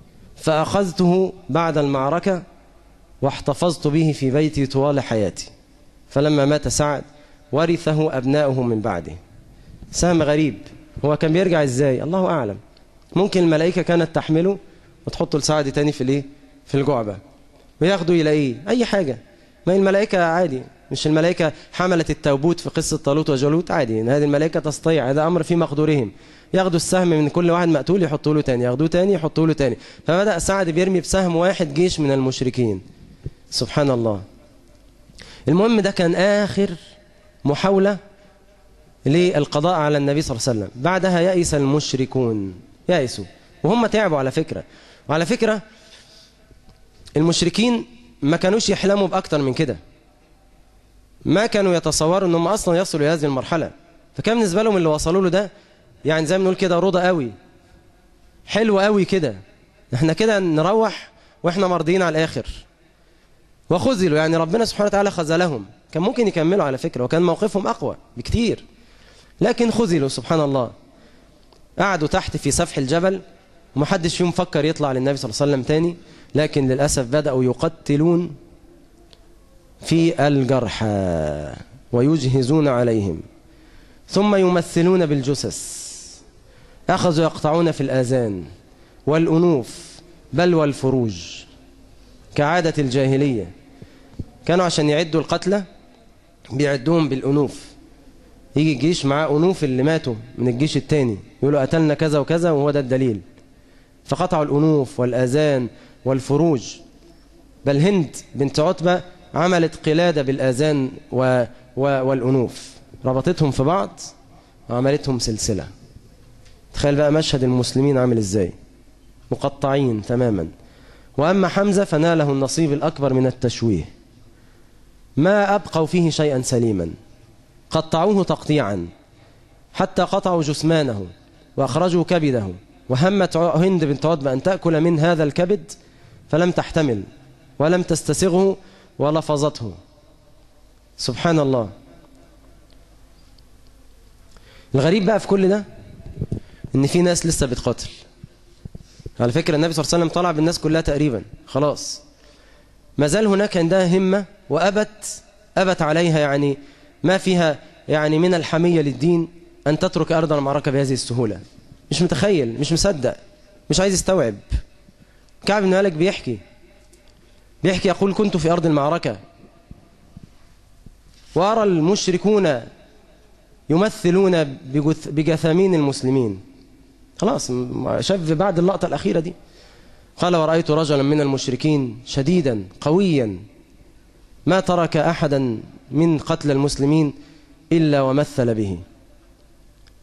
فأخذته بعد المعركة واحتفظت به في بيتي طوال حياتي فلما مات سعد ورثه أبناؤه من بعده سهم غريب هو كان بيرجع إزاي الله أعلم ممكن الملائكة كانت تحمله وتحطه لسعد تاني في الايه في الجعبة وياخده يلاقيه أي حاجة ما الملائكة عادي مش الملائكة حملت التوبوت في قصة طالوت وجالوت عادي هذه الملائكة تستطيع هذا أمر في مقدورهم ياخدوا السهم من كل واحد مقتول يحطوا له تاني ياخدوه تاني يحطوا له تاني فبدأ سعد بيرمي بسهم واحد جيش من المشركين سبحان الله المهم ده كان آخر محاولة للقضاء على النبي صلى الله عليه وسلم بعدها يأس المشركون يأسوا وهم تعبوا على فكرة وعلى فكرة المشركين ما كانوش يحلموا بأكتر من كده ما كانوا يتصوروا انهم اصلا يصلوا الى هذه المرحله فكان بالنسبه لهم اللي وصلوا له ده يعني زي ما بنقول كده رضا قوي حلو قوي كده احنا كده نروح واحنا مرضيين على الاخر وخذلوا يعني ربنا سبحانه وتعالى خذلهم كان ممكن يكملوا على فكره وكان موقفهم اقوى بكتير لكن خذلوا سبحان الله قعدوا تحت في سفح الجبل ومحدش فيهم فكر يطلع للنبي صلى الله عليه وسلم تاني لكن للأسف بدأوا يقتلون في الجرحى ويجهزون عليهم ثم يمثلون بالجثث أخذوا يقطعون في الآذان والأنوف بل والفروج كعادة الجاهلية كانوا عشان يعدوا القتلى بيعدوهم بالأنوف يجي الجيش معاه أنوف اللي ماتوا من الجيش التاني يقولوا قتلنا كذا وكذا وهو ده الدليل فقطعوا الأنوف والآذان والفروج بل هند بنت عتبة عملت قلادة بالآذان و... و... والأنوف ربطتهم في بعض وعملتهم سلسلة تخيل بقى مشهد المسلمين عامل ازاي مقطعين تماما وأما حمزة فناله النصيب الأكبر من التشويه ما أبقوا فيه شيئا سليما قطعوه تقطيعا حتى قطعوا جثمانه وأخرجوا كبده وهمت هند بنت عتبة أن تأكل من هذا الكبد فلم تحتمل ولم تستسغه ولفظته سبحان الله الغريب بقى في كل ده ان في ناس لسه بتقاتل على فكرة النبي صلى الله عليه وسلم طلع بالناس كلها تقريبا خلاص ما زال هناك عندها همة وأبت أبت عليها يعني ما فيها يعني من الحمية للدين أن تترك أرض المعركة بهذه السهولة مش متخيل مش مصدق مش عايز يستوعب كعب بن مالك بيحكي بيحكي يقول كنت في أرض المعركة وأرى المشركون يمثلون بجثامين المسلمين خلاص شاف بعد اللقطة الأخيرة دي قال ورأيت رجلا من المشركين شديدا قويا ما ترك أحدا من قتل المسلمين إلا ومثل به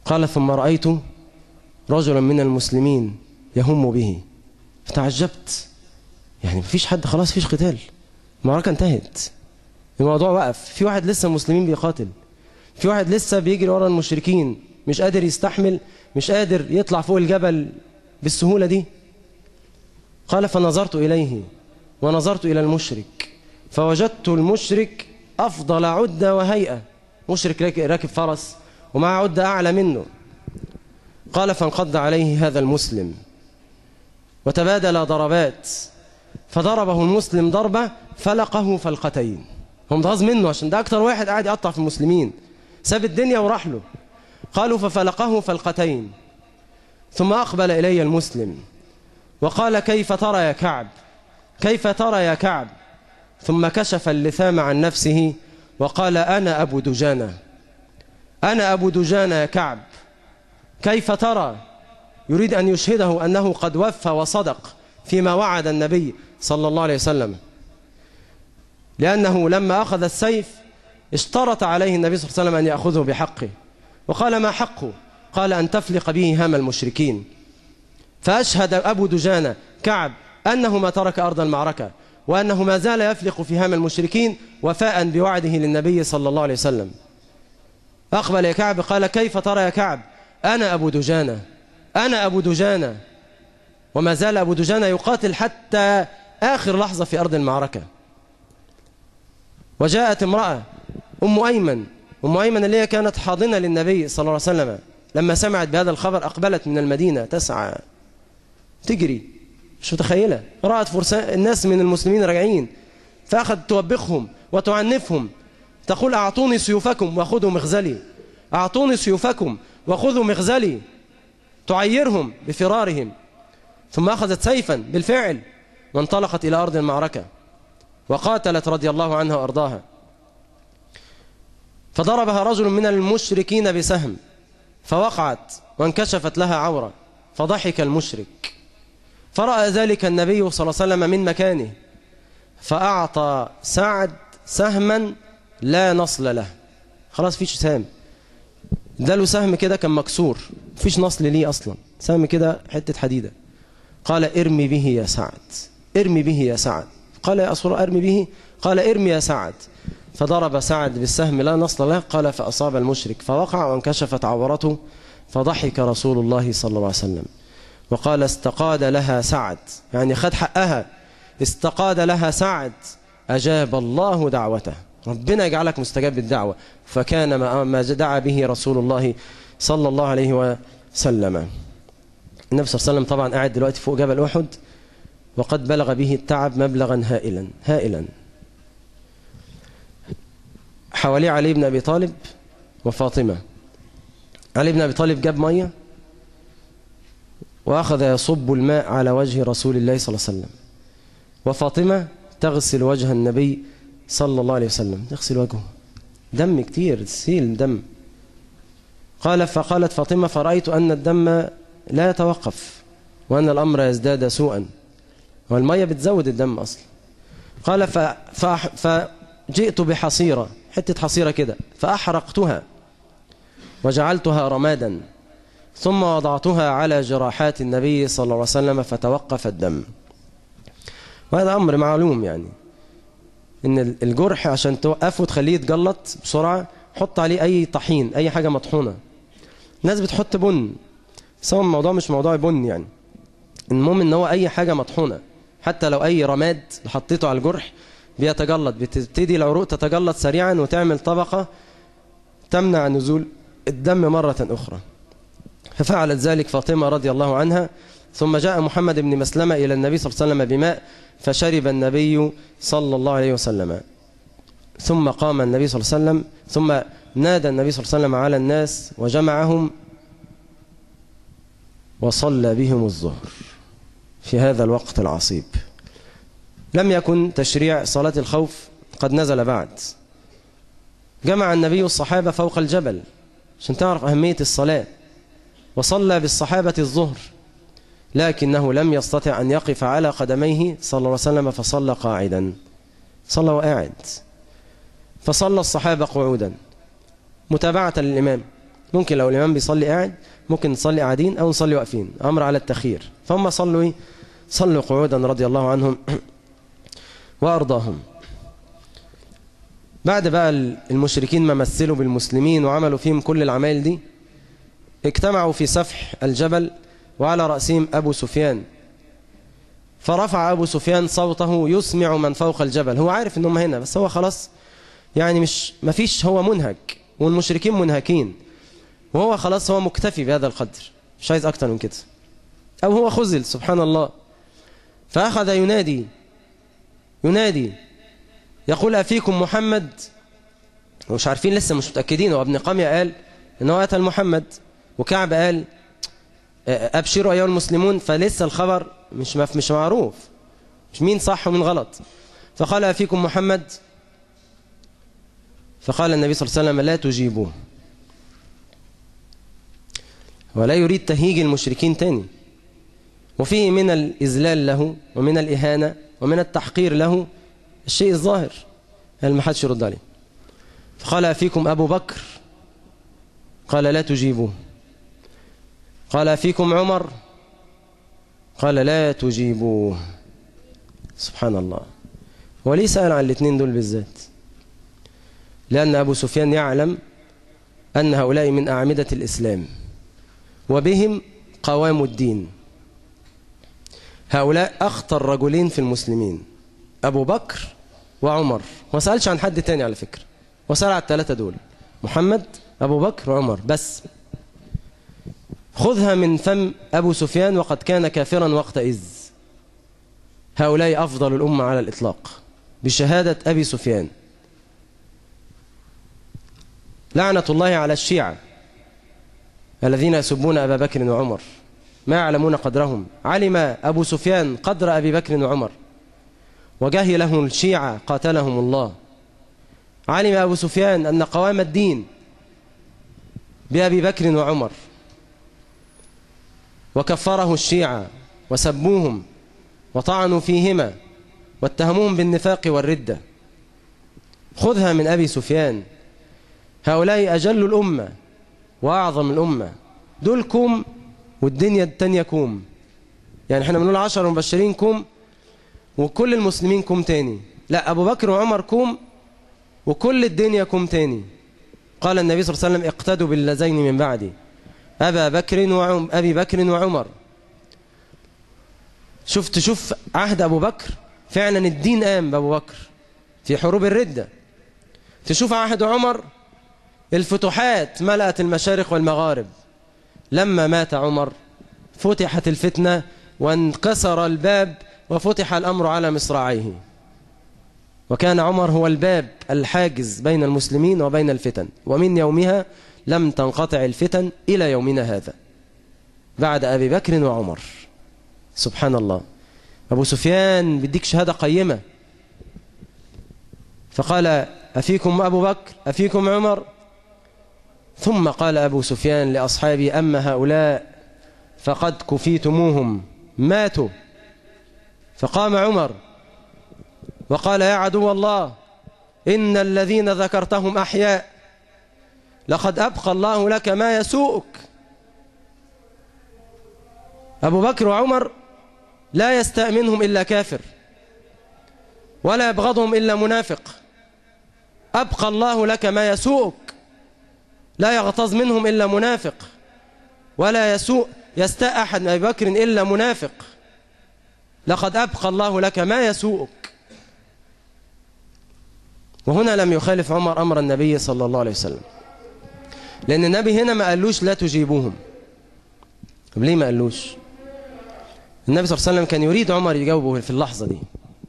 قال ثم رأيت رجلا من المسلمين يهم به فتعجبت يعني مفيش حد خلاص فيش قتال المعركة انتهت الموضوع وقف في واحد لسه مسلمين بيقاتل في واحد لسه بيجري ورا المشركين مش قادر يستحمل مش قادر يطلع فوق الجبل بالسهولة دي قال فنظرت إليه ونظرت إلى المشرك فوجدت المشرك أفضل عدة وهيئة مشرك راكب فرس ومع عدة أعلى منه قال فانقض عليه هذا المسلم وتبادل ضربات فضربه المسلم ضربة فلقه فلقتين هم متغاظ منه عشان ده أكتر واحد قاعد يقطع في المسلمين ساب الدنيا وراح له قالوا ففلقه فلقتين ثم أقبل إلي المسلم وقال كيف ترى يا كعب كيف ترى يا كعب ثم كشف اللثام عن نفسه وقال أنا أبو دجانة أنا أبو دجانة يا كعب كيف ترى يريد أن يشهده أنه قد وفى وصدق فيما وعد النبي صلى الله عليه وسلم لأنه لما أخذ السيف اشترط عليه النبي صلى الله عليه وسلم أن يأخذه بحقه وقال ما حقه قال أن تفلق به هام المشركين فأشهد أبو دجانة كعب أنه ما ترك أرض المعركة وأنه ما زال يفلق في هام المشركين وفاء بوعده للنبي صلى الله عليه وسلم أقبل يا كعب قال كيف ترى يا كعب أنا أبو دجانة أنا أبو دجانة وما زال أبو دجانة يقاتل حتى آخر لحظة في أرض المعركة وجاءت امرأة أم أيمن أم أيمن اللي هي كانت حاضنة للنبي صلى الله عليه وسلم لما سمعت بهذا الخبر أقبلت من المدينة تسعى تجري مش متخيلة رأت فرسان الناس من المسلمين راجعين فأخذت توبخهم وتعنفهم تقول أعطوني سيوفكم وخذوا مغزلي أعطوني سيوفكم وخذوا مغزلي تعيرهم بفرارهم ثم أخذت سيفا بالفعل وانطلقت إلى أرض المعركة وقاتلت رضي الله عنها وأرضاها فضربها رجل من المشركين بسهم فوقعت وانكشفت لها عورة فضحك المشرك فرأى ذلك النبي صلى الله عليه وسلم من مكانه فأعطى سعد سهما لا نصل له خلاص فيش سهم ده له سهم كده كان مكسور فيش نصل ليه أصلا سهم كده حتة حديدة قال ارمي به يا سعد ارمي به يا سعد قال يا أسور ارمي به قال ارمي يا سعد فضرب سعد بالسهم لا نصل له قال فأصاب المشرك فوقع وانكشفت عورته فضحك رسول الله صلى الله عليه وسلم وقال استقاد لها سعد يعني خد حقها استقاد لها سعد أجاب الله دعوته ربنا يجعلك مستجاب الدعوة فكان ما دعا به رسول الله صلى الله عليه وسلم النبي صلى الله عليه وسلم طبعا قاعد دلوقتي فوق جبل أحد وقد بلغ به التعب مبلغا هائلا هائلا حواليه علي بن أبي طالب وفاطمة علي بن أبي طالب جاب مية وأخذ يصب الماء على وجه رسول الله صلى الله عليه وسلم وفاطمة تغسل وجه النبي صلى الله عليه وسلم تغسل وجهه دم كتير سيل دم قال فقالت فاطمة فرأيت أن الدم لا يتوقف وأن الأمر يزداد سوءا والمية بتزود الدم أصلا قال ف... ف... فجئت بحصيرة حتة حصيرة كده فأحرقتها وجعلتها رمادا ثم وضعتها على جراحات النبي صلى الله عليه وسلم فتوقف الدم وهذا أمر معلوم يعني إن الجرح عشان توقفه وتخليه يتجلط بسرعة حط عليه أي طحين أي حاجة مطحونة الناس بتحط بن سواء الموضوع مش موضوع بن يعني المهم إن هو أي حاجة مطحونة حتى لو أي رماد حطيته على الجرح بيتجلط بتبتدي العروق تتجلط سريعا وتعمل طبقة تمنع نزول الدم مرة أخرى ففعلت ذلك فاطمة رضي الله عنها ثم جاء محمد بن مسلمة إلى النبي صلى الله عليه وسلم بماء فشرب النبي صلى الله عليه وسلم ثم قام النبي صلى الله عليه وسلم ثم نادى النبي صلى الله عليه وسلم على الناس وجمعهم وصلى بهم الظهر في هذا الوقت العصيب لم يكن تشريع صلاة الخوف قد نزل بعد جمع النبي الصحابة فوق الجبل عشان تعرف أهمية الصلاة وصلى بالصحابة الظهر لكنه لم يستطع أن يقف على قدميه صلى الله عليه وسلم فصلى قاعدا صلى وقاعد فصلى الصحابة قعودا متابعة للإمام ممكن لو الإمام بيصلي قاعد ممكن نصلي قاعدين أو نصلي واقفين أمر على التخيير فهم صلوا إيه؟ صلوا قعودا رضي الله عنهم وأرضاهم بعد بقى المشركين ما مثلوا بالمسلمين وعملوا فيهم كل العمايل دي اجتمعوا في سفح الجبل وعلى رأسهم أبو سفيان فرفع أبو سفيان صوته يسمع من فوق الجبل هو عارف أنهم هنا بس هو خلاص يعني مش ما فيش هو منهك والمشركين منهكين وهو خلاص هو مكتفي بهذا القدر مش عايز أكتر من كده أو هو خزل سبحان الله فأخذ ينادي ينادي يقول أفيكم محمد ومش عارفين لسه مش متأكدين وابن قامية قال إنه أتى محمد وكعب قال أبشروا أيها المسلمون فلسه الخبر مش مش معروف مش مين صح ومين غلط فقال أفيكم محمد فقال النبي صلى الله عليه وسلم لا تجيبوه ولا يريد تهيج المشركين تاني وفيه من الإذلال له ومن الإهانة ومن التحقير له الشيء الظاهر هل ما حدش يرد عليه فقال أفيكم أبو بكر قال لا تجيبوه قال أفيكم عمر قال لا تجيبوه سبحان الله وليه سأل عن الاثنين دول بالذات لأن أبو سفيان يعلم أن هؤلاء من أعمدة الإسلام وبهم قوام الدين هؤلاء أخطر رجلين في المسلمين أبو بكر وعمر ما سألش عن حد تاني على فكرة وسأل على الثلاثة دول محمد أبو بكر وعمر بس خذها من فم أبو سفيان وقد كان كافرا وقت إذ هؤلاء أفضل الأمة على الإطلاق بشهادة أبي سفيان لعنة الله على الشيعة الذين يسبون أبا بكر وعمر ما يعلمون قدرهم علم أبو سفيان قدر أبي بكر وعمر وجهله الشيعة قاتلهم الله علم أبو سفيان أن قوام الدين بأبي بكر وعمر وكفره الشيعة وسبوهم وطعنوا فيهما واتهموهم بالنفاق والردة خذها من أبي سفيان هؤلاء أجل الأمة وأعظم الأمة دول كوم والدنيا التانية كوم يعني احنا بنقول عشر مبشرين كوم وكل المسلمين كوم تاني لا أبو بكر وعمر كوم وكل الدنيا كوم تاني قال النبي صلى الله عليه وسلم اقتدوا باللذين من بعدي أبا بكر وعم أبي بكر وعمر شوف تشوف عهد أبو بكر فعلا الدين قام بأبو بكر في حروب الردة تشوف عهد عمر الفتوحات ملأت المشارق والمغارب لما مات عمر فتحت الفتنة وانكسر الباب وفتح الأمر على مصراعيه وكان عمر هو الباب الحاجز بين المسلمين وبين الفتن ومن يومها لم تنقطع الفتن إلى يومنا هذا بعد أبي بكر وعمر سبحان الله أبو سفيان بديك شهادة قيمة فقال أفيكم أبو بكر أفيكم عمر ثم قال أبو سفيان لأصحابه أما هؤلاء فقد كفيتموهم ماتوا فقام عمر وقال يا عدو الله إن الذين ذكرتهم أحياء لقد أبقى الله لك ما يسوءك أبو بكر وعمر لا يستأمنهم إلا كافر ولا يبغضهم إلا منافق أبقى الله لك ما يسوءك لا يغتظ منهم إلا منافق ولا يسوء يستاء أحد من أبي بكر إلا منافق لقد أبقى الله لك ما يسوءك وهنا لم يخالف عمر أمر النبي صلى الله عليه وسلم لأن النبي هنا ما قالوش لا تجيبوهم طب ليه ما قالوش النبي صلى الله عليه وسلم كان يريد عمر يجاوبه في اللحظة دي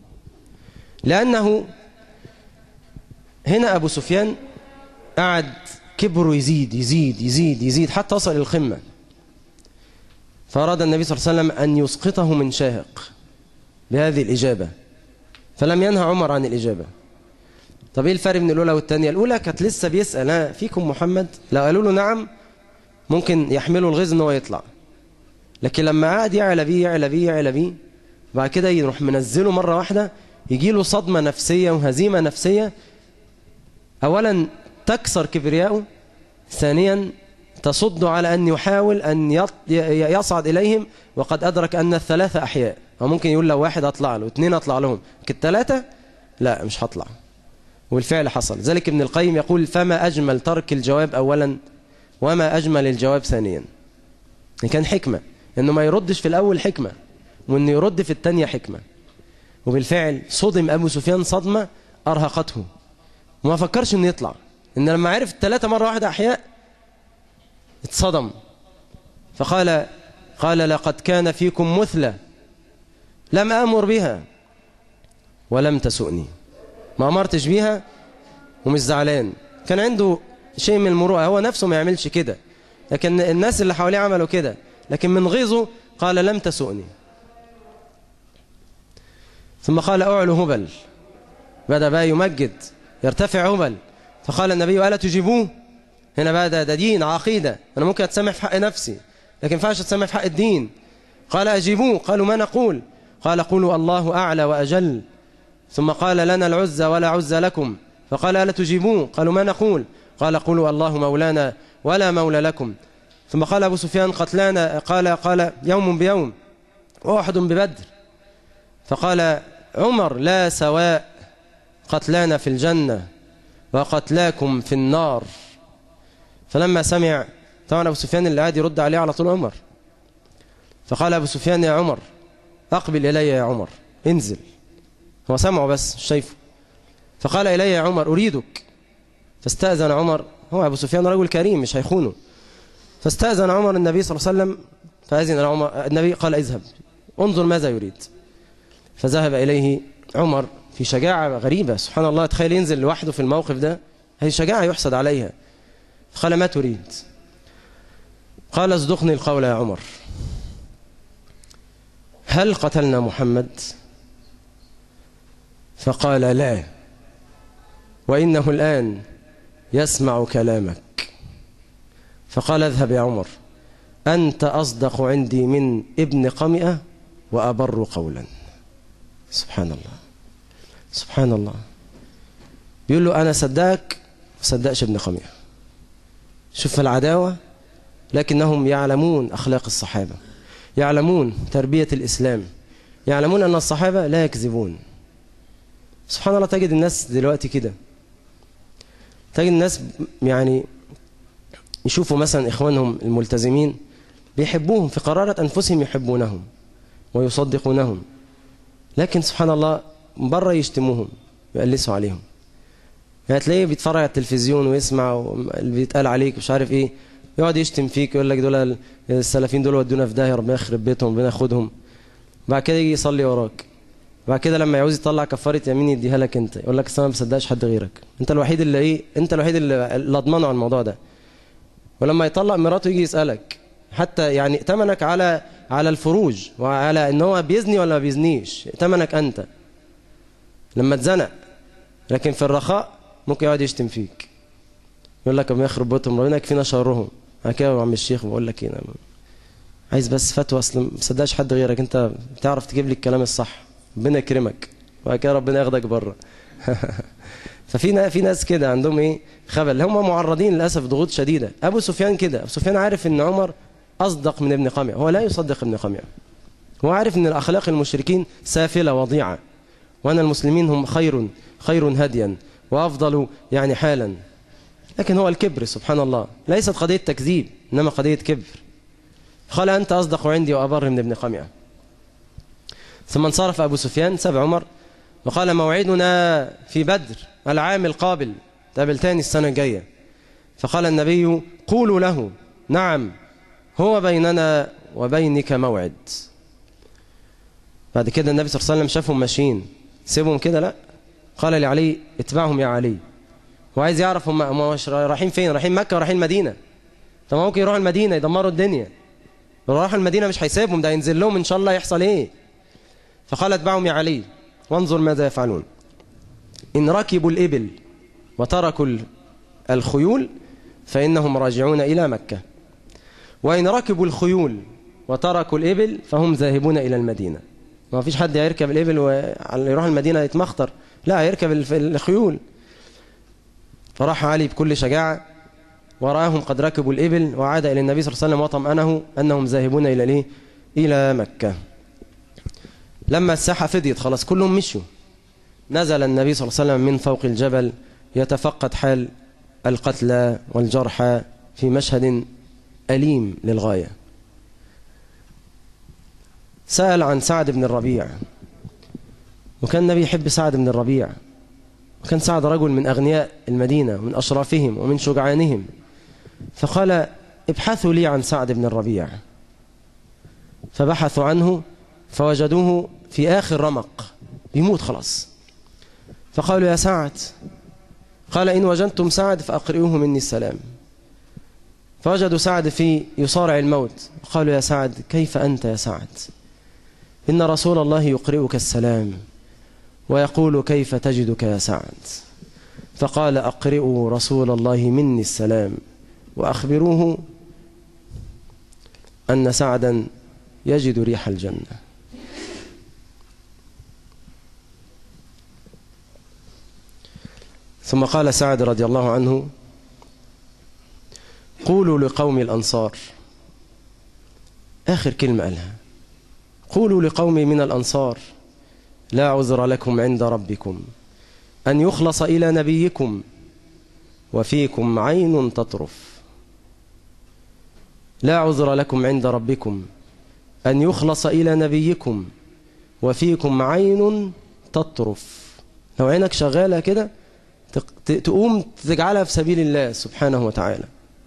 لأنه هنا أبو سفيان قعد كبره يزيد يزيد يزيد يزيد حتى وصل إلى القمة فأراد النبي صلى الله عليه وسلم أن يسقطه من شاهق بهذه الإجابة فلم ينهى عمر عن الإجابة طب إيه الفرق بين الأولى والثانية الأولى كانت لسه بيسأل ها فيكم محمد لو قالوا له نعم ممكن يحملوا الغيظ ان هو يطلع لكن لما قعد يعلى بيه يعلى بيه يعلى بيه بعد كده يروح منزله مرة واحدة يجي له صدمة نفسية وهزيمة نفسية أولا تكسر كبرياءه ثانيا تصد على أن يحاول أن يصعد إليهم وقد أدرك أن الثلاثة أحياء وممكن يقول لو واحد أطلع له اثنين أطلع لهم الثلاثة لا مش هطلع والفعل حصل ذلك ابن القيم يقول فما أجمل ترك الجواب أولا وما أجمل الجواب ثانيا كان حكمة أنه ما يردش في الأول حكمة وأنه يرد في الثانية حكمة وبالفعل صدم أبو سفيان صدمة أرهقته وما فكرش أنه يطلع إن لما عرف الثلاثة مرة واحدة أحياء اتصدم فقال قال لقد كان فيكم مثلى لم أمر بها ولم تسؤني ما أمرتش بيها ومش زعلان كان عنده شيء من المروءة هو نفسه ما يعملش كده لكن الناس اللي حواليه عملوا كده لكن من غيظه قال لم تسؤني ثم قال أعلو هبل بدأ بقى يمجد يرتفع هبل فقال النبي ألا تجيبوه هنا بقى ده, ده دين عقيدة أنا ممكن أتسمح في حق نفسي لكن فاش أتسمح في حق الدين قال أجيبوه قالوا ما نقول قال قولوا الله أعلى وأجل ثم قال لنا العزى ولا عزى لكم فقال ألا تجيبوه قالوا ما نقول قال قولوا الله مولانا ولا مولى لكم ثم قال أبو سفيان قتلانا قال قال يوم بيوم وأحد ببدر فقال عمر لا سواء قتلانا في الجنة وقتلاكم في النار فلما سمع طبعا أبو سفيان اللي قاعد يرد عليه على طول عمر فقال أبو سفيان يا عمر أقبل إلي يا عمر انزل هو سمعه بس مش شايفه فقال إلي يا عمر أريدك فاستأذن عمر هو أبو سفيان رجل كريم مش هيخونه فاستأذن عمر النبي صلى الله عليه وسلم فأذن عمر النبي قال اذهب انظر ماذا يريد فذهب إليه عمر في شجاعة غريبة سبحان الله تخيل ينزل لوحده في الموقف ده هي شجاعة يحسد عليها قال ما تريد قال اصدقني القول يا عمر هل قتلنا محمد فقال لا وإنه الآن يسمع كلامك فقال اذهب يا عمر أنت أصدق عندي من ابن قمئة وأبر قولا سبحان الله سبحان الله بيقول له أنا صدقك صدقش ابن قمئة شوف العداوة لكنهم يعلمون أخلاق الصحابة يعلمون تربية الإسلام يعلمون أن الصحابة لا يكذبون سبحان الله تجد الناس دلوقتي كده تجد الناس يعني يشوفوا مثلا إخوانهم الملتزمين بيحبوهم في قرارة أنفسهم يحبونهم ويصدقونهم لكن سبحان الله بره يشتموهم يقلسوا عليهم هتلاقيه بيتفرج على التلفزيون ويسمع اللي بيتقال عليك مش عارف ايه يقعد يشتم فيك يقول لك دول السلفيين دول ودونا في داهيه ربنا يخرب بيتهم ربنا ياخدهم بعد كده يجي يصلي وراك بعد كده لما يعوز يطلع كفاره يمين يديها لك انت يقول لك انا ما بصدقش حد غيرك انت الوحيد اللي ايه انت الوحيد اللي, اللي اضمنه على الموضوع ده ولما يطلق مراته يجي يسالك حتى يعني ائتمنك على على الفروج وعلى ان هو بيزني ولا ما بيزنيش ائتمنك انت لما اتزنق لكن في الرخاء ممكن يقعد يشتم فيك يقول لك ما يخرب بيتهم ربنا يكفينا شرهم انا كده يا عم الشيخ بقول لك ايه عايز بس فتوى اصل ما تصدقش حد غيرك انت بتعرف تجيب لي الكلام الصح ربنا يكرمك وبعد كده ربنا ياخدك بره ففي في ناس كده عندهم ايه خبل هم معرضين للاسف ضغوط شديده ابو سفيان كده ابو سفيان عارف ان عمر اصدق من ابن قميع هو لا يصدق ابن قميع هو عارف ان الاخلاق المشركين سافله وضيعه وان المسلمين هم خير خير هديا وافضل يعني حالا لكن هو الكبر سبحان الله ليست قضيه تكذيب انما قضيه كبر قال انت اصدق عندي وابر من ابن قميع ثم انصرف ابو سفيان ساب عمر وقال موعدنا في بدر العام القابل تقابل تاني السنة الجاية فقال النبي قولوا له نعم هو بيننا وبينك موعد بعد كده النبي صلى الله عليه وسلم شافهم ماشيين سيبهم كده لا قال لعلي اتبعهم يا علي هو عايز يعرف هم هم رايحين فين رايحين مكة رايحين مدينة طب ممكن يروحوا المدينة يدمروا الدنيا لو راحوا المدينة مش هيسيبهم ده ينزل لهم ان شاء الله يحصل ايه فقال اتبعهم يا علي وانظر ماذا يفعلون إن ركبوا الإبل وتركوا الخيول فإنهم راجعون إلى مكة وإن ركبوا الخيول وتركوا الإبل فهم ذاهبون إلى المدينة ما فيش حد يركب الإبل ويروح المدينة يتمخطر لا يركب الخيول فراح علي بكل شجاعة ورآهم قد ركبوا الإبل وعاد إلى النبي صلى الله عليه وسلم وطمأنه أنهم ذاهبون إلى ليه إلى مكة لما الساحة فضيت خلاص كلهم مشوا نزل النبي صلى الله عليه وسلم من فوق الجبل يتفقد حال القتلى والجرحى في مشهد أليم للغاية سأل عن سعد بن الربيع وكان النبي يحب سعد بن الربيع وكان سعد رجل من أغنياء المدينة ومن أشرافهم ومن شجعانهم فقال ابحثوا لي عن سعد بن الربيع فبحثوا عنه فوجدوه في آخر رمق يموت خلاص فقالوا يا سعد قال إن وجدتم سعد فأقرئوه مني السلام فوجدوا سعد في يصارع الموت قالوا يا سعد كيف أنت يا سعد إن رسول الله يقرئك السلام ويقول كيف تجدك يا سعد فقال أقرئوا رسول الله مني السلام وأخبروه أن سعدا يجد ريح الجنة ثم قال سعد رضي الله عنه قولوا لقوم الأنصار آخر كلمة قالها قولوا لقومي من الأنصار لا عذر لكم عند ربكم أن يخلص إلى نبيكم وفيكم عين تطرف لا عذر لكم عند ربكم أن يخلص إلى نبيكم وفيكم عين تطرف لو عينك شغالة كده تقوم تجعلها في سبيل الله سبحانه وتعالى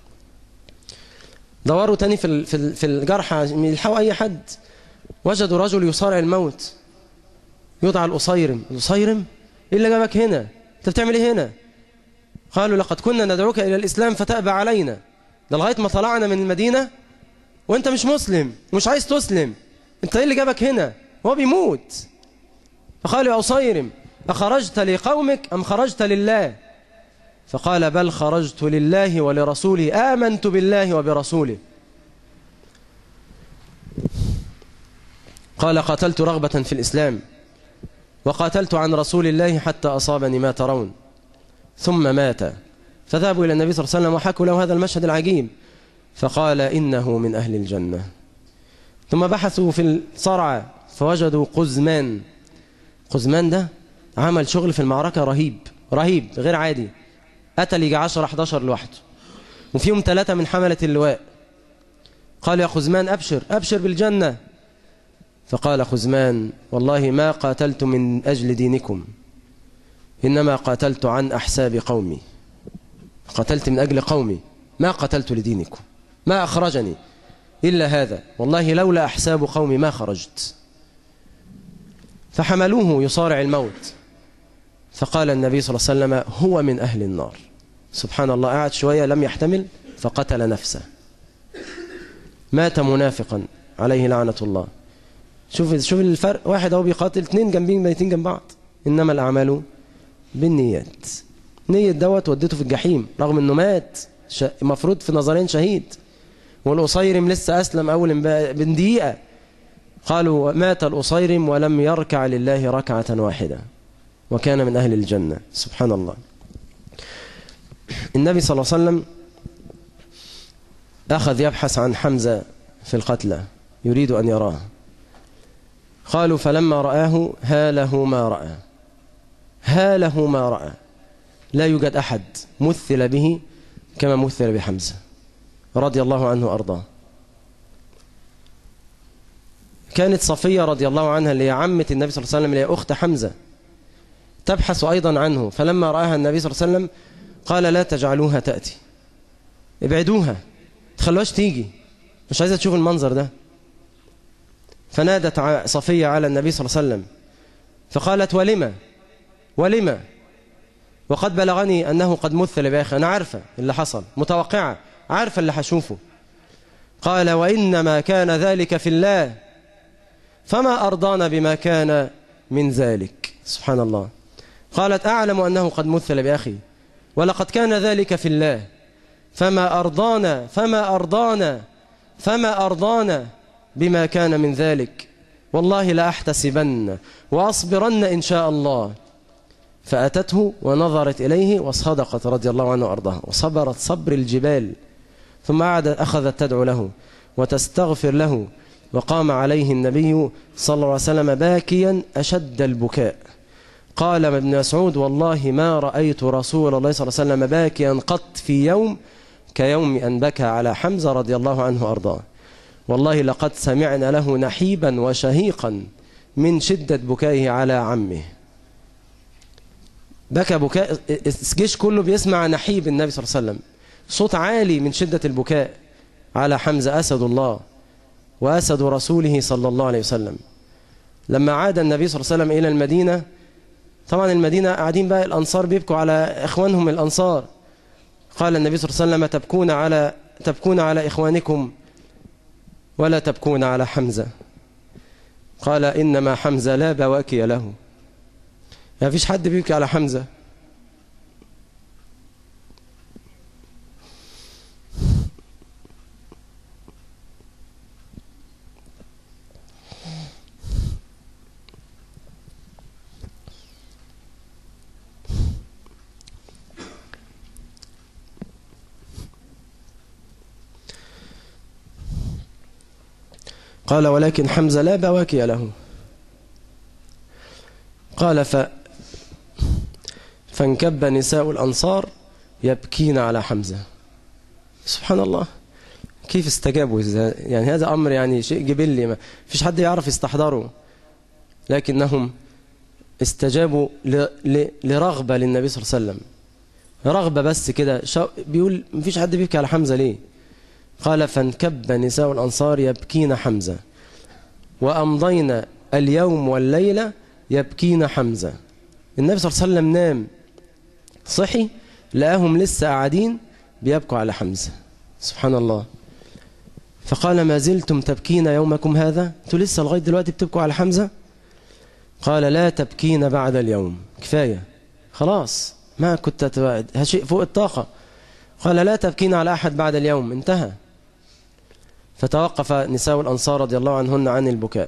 دوروا تاني في في الجرحى يلحقوا أي حد وجدوا رجل يصارع الموت يدعى الأصيرم الأصيرم إيه اللي جابك هنا أنت بتعمل إيه هنا قالوا لقد كنا ندعوك إلى الإسلام فتأبى علينا ده لغاية ما طلعنا من المدينة وأنت مش مسلم ومش عايز تسلم أنت إيه اللي جابك هنا هو بيموت فقالوا يا أصيرم أخرجت لقومك أم خرجت لله فقال بل خرجت لله ولرسوله آمنت بالله وبرسوله قال قاتلت رغبة في الإسلام وقاتلت عن رسول الله حتى أصابني ما ترون ثم مات فذهبوا إلى النبي صلى الله عليه وسلم وحكوا له هذا المشهد العجيب فقال إنه من أهل الجنة ثم بحثوا في الصرع فوجدوا قزمان قزمان ده عمل شغل في المعركة رهيب رهيب غير عادي قتل يجي 10 11 لوحده وفيهم ثلاثة من حملة اللواء قال يا خزمان أبشر أبشر بالجنة فقال خزمان والله ما قاتلت من أجل دينكم إنما قاتلت عن أحساب قومي قتلت من أجل قومي ما قتلت لدينكم ما أخرجني إلا هذا والله لولا أحساب قومي ما خرجت فحملوه يصارع الموت فقال النبي صلى الله عليه وسلم هو من أهل النار سبحان الله قعد شوية لم يحتمل فقتل نفسه مات منافقا عليه لعنة الله شوف شوف الفرق واحد اهو بيقاتل اثنين جنبين ميتين جنب بعض انما الاعمال بالنيات نية دوت وديته في الجحيم رغم انه مات المفروض في نظرين شهيد والأصيرم لسه أسلم أول من دقيقة قالوا مات الأصيرم ولم يركع لله ركعة واحدة وكان من أهل الجنة سبحان الله النبي صلى الله عليه وسلم أخذ يبحث عن حمزة في القتلى يريد أن يراه قالوا فلما رآه هاله ما رأى هاله ما رأى لا يوجد أحد مثل به كما مثل بحمزة رضي الله عنه وأرضاه كانت صفية رضي الله عنها اللي هي عمة النبي صلى الله عليه وسلم اللي هي أخت حمزة تبحث أيضا عنه فلما رآها النبي صلى الله عليه وسلم قال لا تجعلوها تأتي ابعدوها تخلوهاش تيجي مش عايزة تشوف المنظر ده فنادت صفية على النبي صلى الله عليه وسلم فقالت ولما ولما وقد بلغني أنه قد مثل بأخي أنا عارفة اللي حصل متوقعة عارفة اللي حشوفه قال وإنما كان ذلك في الله فما أرضانا بما كان من ذلك سبحان الله قالت أعلم أنه قد مثل بأخي ولقد كان ذلك في الله فما أرضانا فما أرضانا فما أرضانا بما كان من ذلك والله لا أحتسبن وأصبرن إن شاء الله فأتته ونظرت إليه وصدقت رضي الله عنه وأرضاها وصبرت صبر الجبال ثم عاد أخذت تدعو له وتستغفر له وقام عليه النبي صلى الله عليه وسلم باكيا أشد البكاء قال ابن مسعود والله ما رأيت رسول الله صلى الله عليه وسلم باكيا قط في يوم كيوم أن بكى على حمزة رضي الله عنه وأرضاه والله لقد سمعنا له نحيبا وشهيقا من شدة بكائه على عمه بكى بكاء الجيش كله بيسمع نحيب النبي صلى الله عليه وسلم صوت عالي من شدة البكاء على حمزة أسد الله وأسد رسوله صلى الله عليه وسلم لما عاد النبي صلى الله عليه وسلم إلى المدينة طبعا المدينة قاعدين بقى الأنصار بيبكوا على إخوانهم الأنصار قال النبي صلى الله عليه وسلم تبكون على تبكون على إخوانكم ولا تبكون على حمزة قال إنما حمزة لا بواكي له ما فيش حد بيبكي على حمزة قال ولكن حمزة لا بواكي له قال ف فانكب نساء الأنصار يبكين على حمزة سبحان الله كيف استجابوا يعني هذا أمر يعني شيء جبلي ما فيش حد يعرف يستحضره لكنهم استجابوا ل... ل... لرغبة للنبي صلى الله عليه وسلم رغبة بس كده شو... بيقول مفيش حد بيبكي على حمزة ليه قال فانكب نساء الأنصار يبكين حمزة وأمضينا اليوم والليلة يبكين حمزة النبي صلى الله عليه وسلم نام صحي لقاهم لسه قاعدين بيبكوا على حمزة سبحان الله فقال ما زلتم تبكين يومكم هذا انتوا لسه لغاية دلوقتي بتبكوا على حمزة قال لا تبكين بعد اليوم كفاية خلاص ما كنت شيء فوق الطاقة قال لا تبكين على أحد بعد اليوم انتهى فتوقف نساء الأنصار رضي الله عنهن عن البكاء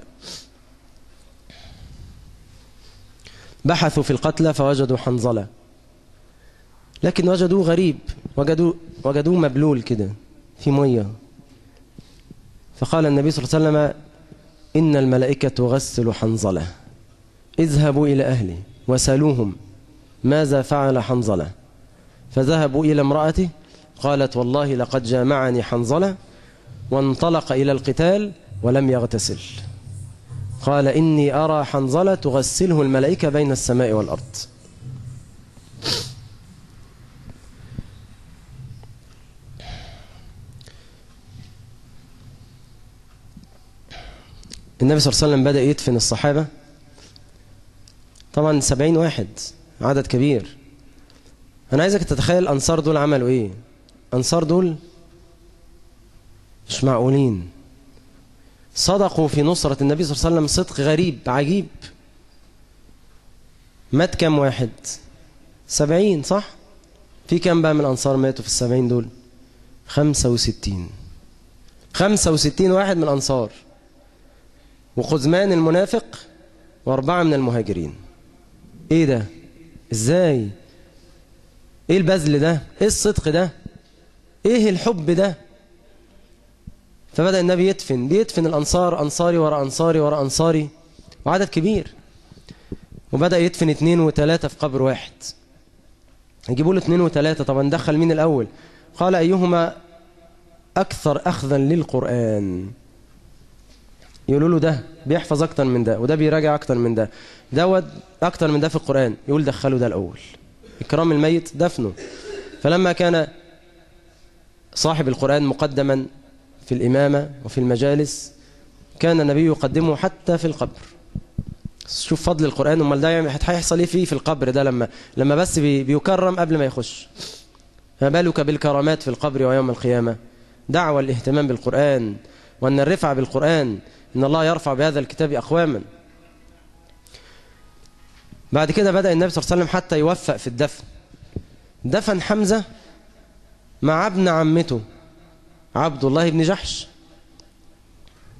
بحثوا في القتلى فوجدوا حنظلة لكن وجدوه غريب وجدوه, وجدوه مبلول كده في مية فقال النبي صلى الله عليه وسلم إن الملائكة تغسل حنظلة اذهبوا إلى أهلي وسألوهم ماذا فعل حنظلة فذهبوا إلى امرأته قالت والله لقد جامعني حنظلة وانطلق إلى القتال ولم يغتسل قال إني أرى حنظلة تغسله الملائكة بين السماء والأرض النبي صلى الله عليه وسلم بدأ يدفن الصحابة طبعا سبعين واحد عدد كبير أنا عايزك تتخيل الأنصار دول عملوا إيه أنصار دول مش معقولين صدقوا في نصرة النبي صلى الله عليه وسلم صدق غريب عجيب مات كم واحد سبعين صح في كم بقى من الأنصار ماتوا في السبعين دول خمسة وستين خمسة وستين واحد من الأنصار وخزمان المنافق وأربعة من المهاجرين إيه ده إزاي إيه البذل ده إيه الصدق ده إيه الحب ده فبدأ النبي يدفن بيدفن الأنصار أنصاري وراء أنصاري وراء أنصاري وعدد كبير وبدأ يدفن اثنين وثلاثة في قبر واحد يجيبوا له اثنين وثلاثة طبعا دخل مين الأول قال أيهما أكثر أخذا للقرآن يقولوا له ده بيحفظ أكتر من ده وده بيراجع أكتر من ده دوت أكتر من ده في القرآن يقول دخلوا ده الأول إكرام الميت دفنه فلما كان صاحب القرآن مقدما في الإمامة وفي المجالس كان النبي يقدمه حتى في القبر شوف فضل القرآن امال ده يعني هيحصل ايه فيه في القبر ده لما لما بس بي بيكرم قبل ما يخش ما بالك بالكرامات في القبر ويوم القيامة دعوة الاهتمام بالقرآن وأن الرفع بالقرآن إن الله يرفع بهذا الكتاب أقواما بعد كده بدأ النبي صلى الله عليه وسلم حتى يوفق في الدفن دفن حمزة مع ابن عمته عبد الله بن جحش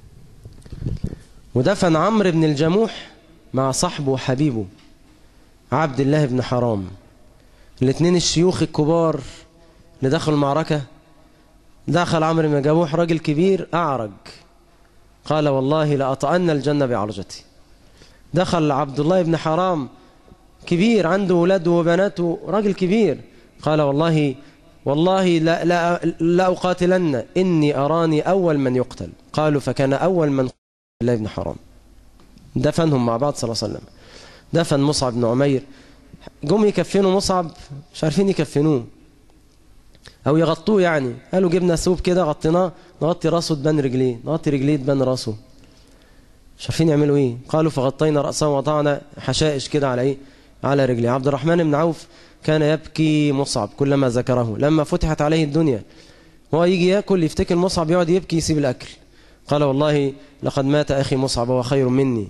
ودفن عمرو بن الجموح مع صاحبه وحبيبه عبد الله بن حرام الاثنين الشيوخ الكبار اللي دخلوا المعركة دخل عمرو بن جابوح راجل كبير أعرج قال والله لأطأن الجنة بعرجتي دخل عبد الله بن حرام كبير عنده ولاد وبنات راجل كبير قال والله والله لا, لا, لا أقاتلن إني أراني أول من يقتل قالوا فكان أول من قتل الله بن حرام دفنهم مع بعض صلى الله عليه وسلم دفن مصعب بن عمير جم يكفنوا مصعب مش عارفين يكفنوه او يغطوه يعني قالوا جبنا ثوب كده غطيناه نغطي راسه تبان رجليه نغطي رجليه تبان راسه مش عارفين يعملوا ايه قالوا فغطينا راسه ووضعنا حشائش كده على ايه على رجليه عبد الرحمن بن عوف كان يبكي مصعب كلما ذكره لما فتحت عليه الدنيا هو يجي ياكل يفتكر مصعب يقعد يبكي يسيب الاكل قال والله لقد مات اخي مصعب وهو خير مني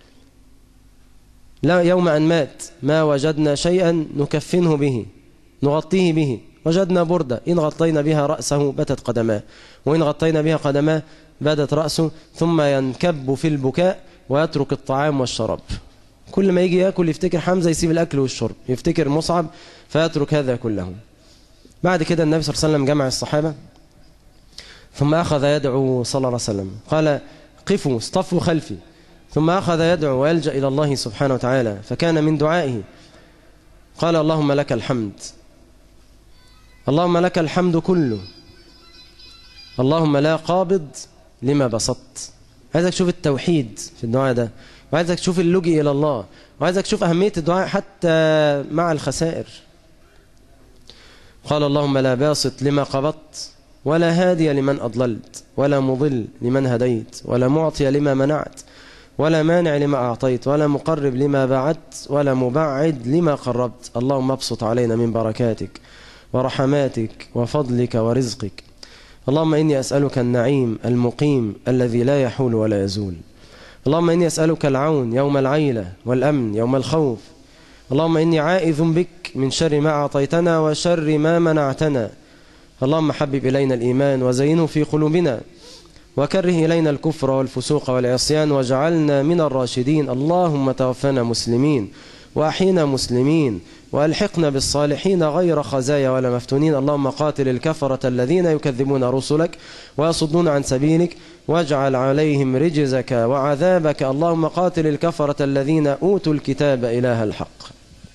لا يوم أن مات ما وجدنا شيئا نكفنه به نغطيه به وجدنا بردة إن غطينا بها رأسه بتت قدماه وإن غطينا بها قدماه بدت رأسه ثم ينكب في البكاء ويترك الطعام والشراب كل ما يجي يأكل يفتكر حمزة يسيب الأكل والشرب يفتكر مصعب فيترك هذا كله بعد كده النبي صلى الله عليه وسلم جمع الصحابة ثم أخذ يدعو صلى الله عليه وسلم قال قفوا اصطفوا خلفي ثم أخذ يدعو ويلجأ إلى الله سبحانه وتعالى فكان من دعائه قال اللهم لك الحمد اللهم لك الحمد كله اللهم لا قابض لما بسطت عايزك تشوف التوحيد في الدعاء ده وعايزك تشوف اللجئ إلى الله وعايزك تشوف أهمية الدعاء حتى مع الخسائر قال اللهم لا باسط لما قبضت ولا هادي لمن أضللت ولا مضل لمن هديت ولا معطي لما منعت ولا مانع لما أعطيت ولا مقرب لما بعدت ولا مبعد لما قربت اللهم ابسط علينا من بركاتك ورحماتك وفضلك ورزقك اللهم إني أسألك النعيم المقيم الذي لا يحول ولا يزول اللهم إني أسألك العون يوم العيلة والأمن يوم الخوف اللهم إني عائذ بك من شر ما أعطيتنا وشر ما منعتنا اللهم حبب إلينا الإيمان وزينه في قلوبنا وكره إلينا الكفر والفسوق والعصيان واجعلنا من الراشدين اللهم توفنا مسلمين وأحينا مسلمين وألحقنا بالصالحين غير خزايا ولا مفتونين اللهم قاتل الكفرة الذين يكذبون رسلك ويصدون عن سبيلك واجعل عليهم رجزك وعذابك اللهم قاتل الكفرة الذين أوتوا الكتاب إله الحق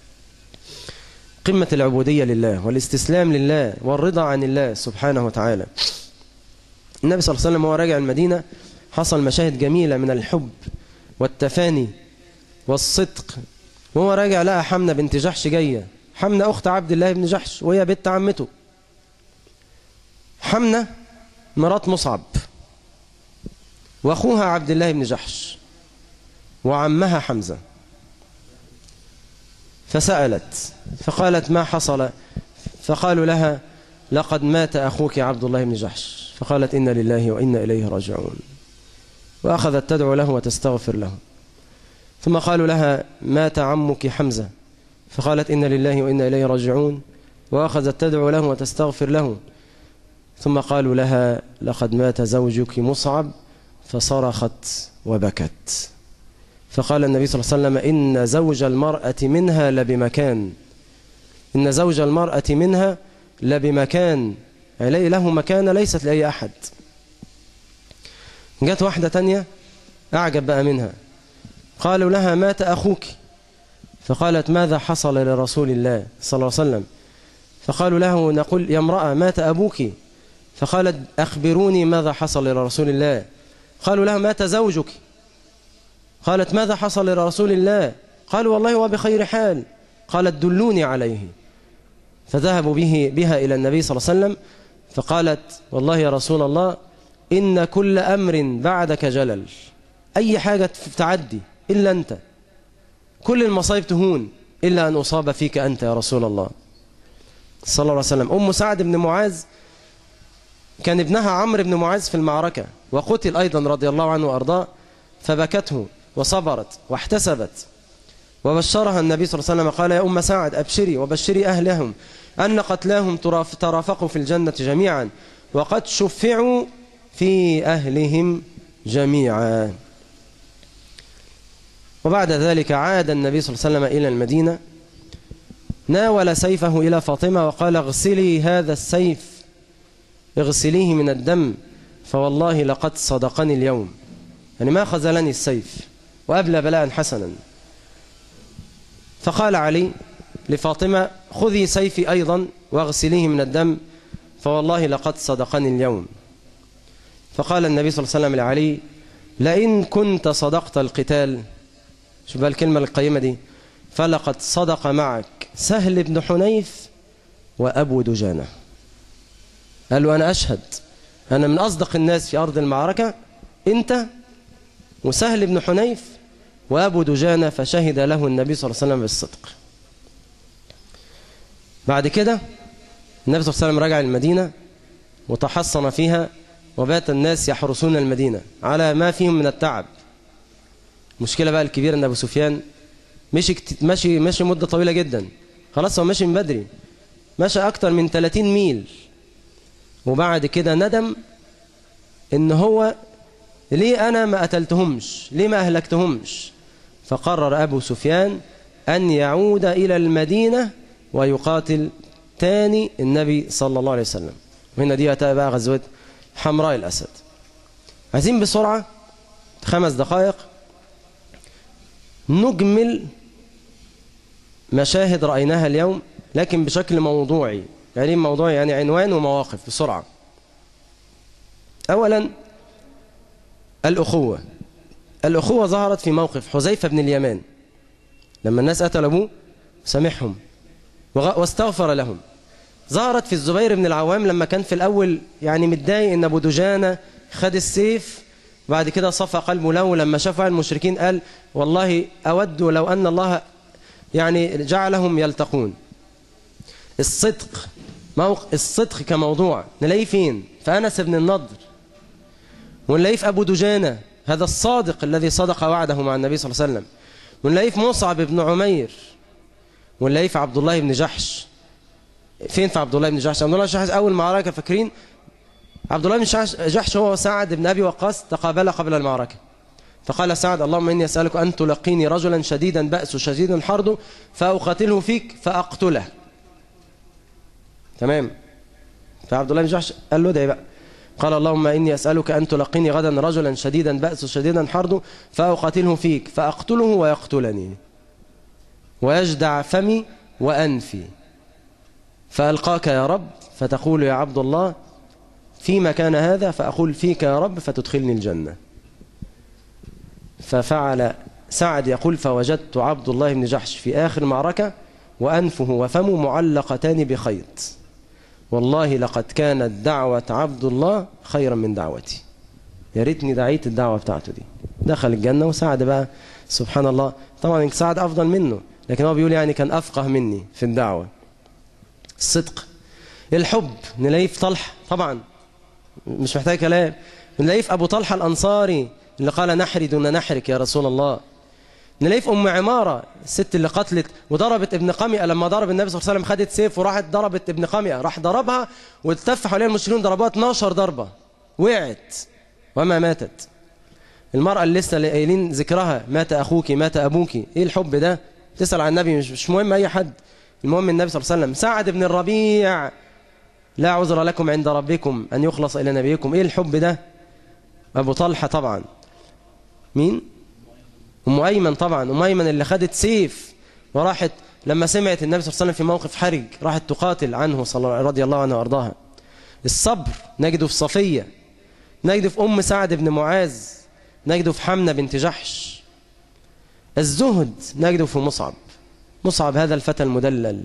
قمة العبودية لله والاستسلام لله والرضا عن الله سبحانه وتعالى النبي صلى الله عليه وسلم وهو راجع المدينة حصل مشاهد جميلة من الحب والتفاني والصدق وهو راجع لقى حمنة بنت جحش جاية حمنة أخت عبد الله بن جحش وهي بنت عمته حمنة مرات مصعب وأخوها عبد الله بن جحش وعمها حمزة فسألت فقالت ما حصل فقالوا لها لقد مات أخوك عبد الله بن جحش فقالت إن لله وإنا إليه راجعون وأخذت تدعو له وتستغفر له ثم قالوا لها مات عمك حمزة فقالت إن لله وإنا إليه راجعون وأخذت تدعو له وتستغفر له ثم قالوا لها لقد مات زوجك مصعب فصرخت وبكت فقال النبي صلى الله عليه وسلم إن زوج المرأة منها لبمكان إن زوج المرأة منها لبمكان عليه له مكانة ليست لأي أحد جت واحدة تانية أعجب بقى منها قالوا لها مات أخوك فقالت ماذا حصل لرسول الله صلى الله عليه وسلم فقالوا له نقول يا امرأة مات أبوك فقالت أخبروني ماذا حصل لرسول الله قالوا لها مات زوجك قالت ماذا حصل لرسول الله قالوا والله هو بخير حال قالت دلوني عليه فذهبوا به بها إلى النبي صلى الله عليه وسلم فقالت والله يا رسول الله إن كل أمر بعدك جلل أي حاجة تعدي إلا أنت كل المصايب تهون إلا أن أصاب فيك أنت يا رسول الله صلى الله عليه وسلم أم سعد بن معاذ كان ابنها عمرو بن معاذ في المعركة وقتل أيضا رضي الله عنه وأرضاه فبكته وصبرت واحتسبت وبشرها النبي صلى الله عليه وسلم قال يا أم سعد أبشري وبشري أهلهم أن قتلاهم ترافقوا في الجنة جميعا وقد شفعوا في أهلهم جميعا وبعد ذلك عاد النبي صلى الله عليه وسلم إلى المدينة ناول سيفه إلى فاطمة وقال اغسلي هذا السيف اغسليه من الدم فوالله لقد صدقني اليوم يعني ما خذلني السيف وأبلى بلاء حسنا فقال علي لفاطمة خذي سيفي أيضا واغسليه من الدم فوالله لقد صدقني اليوم فقال النبي صلى الله عليه وسلم لعلي لئن كنت صدقت القتال شوف بقى الكلمة القيمة دي فلقد صدق معك سهل بن حنيف وأبو دجانة قال له أنا أشهد أنا من أصدق الناس في أرض المعركة أنت وسهل بن حنيف وأبو دجانة فشهد له النبي صلى الله عليه وسلم بالصدق بعد كده النبي صلى الله عليه وسلم رجع المدينة وتحصن فيها وبات الناس يحرسون المدينة على ما فيهم من التعب المشكلة بقى الكبيرة ان ابو سفيان مشي كت... مشي مشي مدة طويلة جدا خلاص هو ماشي من بدري مشى اكتر من 30 ميل وبعد كده ندم ان هو ليه انا ما قتلتهمش ليه ما اهلكتهمش فقرر ابو سفيان ان يعود الى المدينة ويقاتل تاني النبي صلى الله عليه وسلم وهنا دي بقى غزوة حمراء الأسد عايزين بسرعة خمس دقائق نجمل مشاهد رأيناها اليوم لكن بشكل موضوعي يعني موضوعي يعني عنوان ومواقف بسرعة أولا الأخوة الأخوة ظهرت في موقف حذيفة بن اليمان لما الناس قتلوا أبوه سامحهم واستغفر لهم ظهرت في الزبير بن العوام لما كان في الأول يعني متضايق إن أبو دجانة خد السيف بعد كده صفى قلبه له لما شاف المشركين قال والله أود لو أن الله يعني جعلهم يلتقون الصدق موق... الصدق كموضوع نلاقيه فين في أنس بن النضر ونلاقيه في أبو دجانة هذا الصادق الذي صدق وعده مع النبي صلى الله عليه وسلم ونلاقيه في مصعب بن عمير ونلاقيه في عبد الله بن جحش فين في عبد الله بن جحش عبد الله بن جحش أول معركة فاكرين عبد الله بن جحش هو سعد بن أبي وقاص تقابل قبل المعركة فقال سعد اللهم إني أسألك أن تلقيني رجلا شديدا بأس شديدا حرده فأقاتله فيك فأقتله تمام فعبد الله بن جحش قال له ده بقى قال اللهم إني أسألك أن تلقيني غدا رجلا شديدا بأس شديدا حرده فأقاتله فيك فأقتله ويقتلني ويجدع فمي وأنفي فألقاك يا رب فتقول يا عبد الله فيما كان هذا فأقول فيك يا رب فتدخلني الجنة ففعل سعد يقول فوجدت عبد الله بن جحش في آخر معركة وأنفه وفمه معلقتان بخيط والله لقد كانت دعوة عبد الله خيرا من دعوتي يا ريتني دعيت الدعوة بتاعته دي دخل الجنة وسعد بقى سبحان الله طبعا سعد أفضل منه لكن هو بيقول يعني كان أفقه مني في الدعوة الصدق الحب نلاقيه في طلحة طبعا مش محتاج كلام نلاقيه في أبو طلحة الأنصاري اللي قال نحري دون نحرك يا رسول الله نلاقيه في أم عمارة الست اللي قتلت وضربت ابن قمئة لما ضرب النبي صلى الله عليه وسلم خدت سيف وراحت ضربت ابن قمئة راح ضربها والتف حواليها المشركون ضربوها 12 ضربة وقعت وما ماتت المرأة اللي لسه قايلين ذكرها مات أخوك مات أبوك إيه الحب ده تسأل عن النبي مش, مش مهم أي حد المهم النبي صلى الله عليه وسلم سعد بن الربيع لا عذر لكم عند ربكم أن يخلص إلى نبيكم إيه الحب ده أبو طلحة طبعا مين أم أيمن طبعا أم أيمن اللي خدت سيف وراحت لما سمعت النبي صلى الله عليه وسلم في موقف حرج راحت تقاتل عنه صلى رضي الله عنه وأرضاها الصبر نجده في صفية نجده في أم سعد بن معاذ نجده في حمنة بنت جحش الزهد نجده في مصعب مصعب هذا الفتى المدلل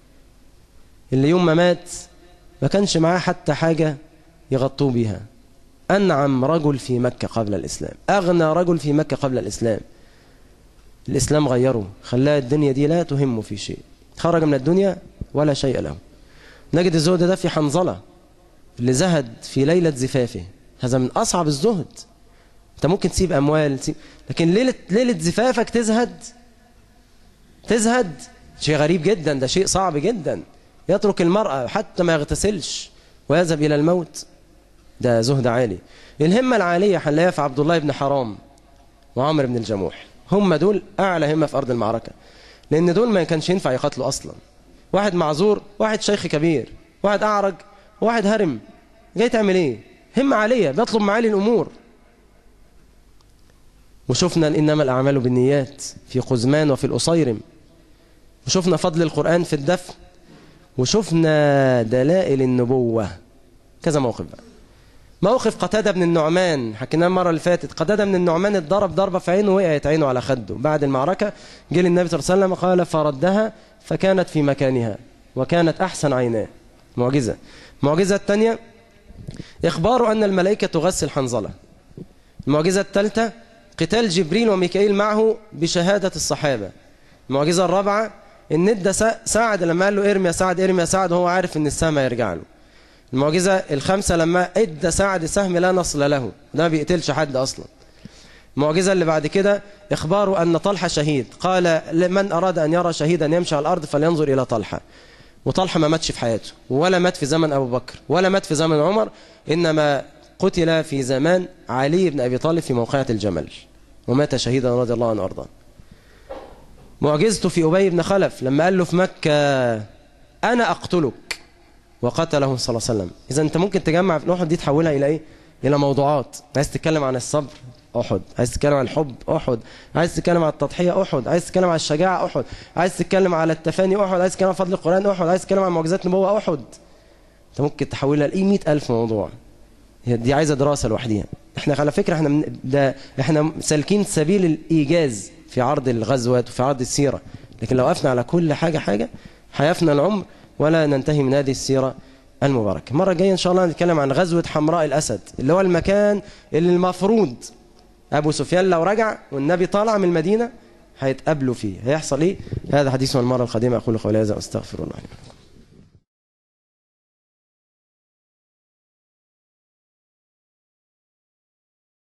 اللي يوم ما مات ما كانش معاه حتى حاجة يغطوه بيها أنعم رجل في مكة قبل الإسلام أغنى رجل في مكة قبل الإسلام الإسلام غيره خلاه الدنيا دي لا تهمه في شيء خرج من الدنيا ولا شيء له نجد الزهد ده في حنظلة اللي زهد في ليلة زفافه هذا من أصعب الزهد أنت ممكن تسيب أموال تسيب لكن ليلة, ليلة زفافك تزهد تزهد شيء غريب جدا ده شيء صعب جدا يترك المرأة حتى ما يغتسلش ويذهب إلى الموت ده زهد عالي الهمة العالية هنلاقيها في عبد الله بن حرام وعمر بن الجموح هم دول أعلى همة في أرض المعركة لأن دول ما كانش ينفع يقاتلوا أصلا واحد معذور واحد شيخ كبير واحد أعرج واحد هرم جاي تعمل ايه هم عالية بيطلب معالي الأمور وشفنا إنما الأعمال بالنيات في قزمان وفي الأصيرم وشفنا فضل القرآن في الدفن وشفنا دلائل النبوة كذا موقف بقى موقف قتادة بن النعمان حكيناه المرة اللي فاتت قتادة بن النعمان اتضرب ضربة في عينه وقعت عينه على خده بعد المعركة جه للنبي صلى الله عليه وسلم قال فردها فكانت في مكانها وكانت أحسن عيناه معجزة المعجزة الثانية إخبار أن الملائكة تغسل حنظلة المعجزة الثالثة قتال جبريل وميكائيل معه بشهادة الصحابة المعجزة الرابعة ان ادى سعد لما قال له ارمي يا سعد ارمي يا سعد وهو عارف ان السهم هيرجع له المعجزة الخامسة لما ادى سعد سهم لا نصل له ده ما بيقتلش حد اصلا المعجزة اللي بعد كده اخباره ان طلحة شهيد قال من اراد ان يرى شهيدا يمشي على الارض فلينظر الى طلحة وطلحة ما ماتش في حياته ولا مات في زمن ابو بكر ولا مات في زمن عمر انما قتل في زمان علي بن ابي طالب في موقعة الجمل ومات شهيدا رضي الله عنه وارضاه معجزته في أبي بن خلف لما قال له في مكة أنا أقتلك وقتله صلى الله عليه وسلم إذا أنت ممكن تجمع في أحد دي تحولها إلى إيه؟ إلى موضوعات عايز تتكلم عن الصبر أحد عايز تتكلم عن الحب أحد عايز تتكلم عن التضحية أحد عايز تتكلم عن الشجاعة أحد عايز تتكلم على التفاني أحد عايز تتكلم عن فضل القرآن أحد عايز تتكلم عن معجزات نبوة أحد أنت ممكن تحولها لإيه 100000 موضوع دي عايزة دراسة لوحدها احنا على فكرة احنا من ده احنا سالكين سبيل الإيجاز في عرض الغزوات وفي عرض السيرة لكن لو وقفنا على كل حاجة حاجة هيفنى العمر ولا ننتهي من هذه السيرة المباركة المرة الجاية إن شاء الله نتكلم عن غزوة حمراء الأسد اللي هو المكان اللي المفروض أبو سفيان لو رجع والنبي طالع من المدينة هيتقابلوا فيه هيحصل إيه هذا حديث المرة القادمة أقول قولي هذا أستغفر الله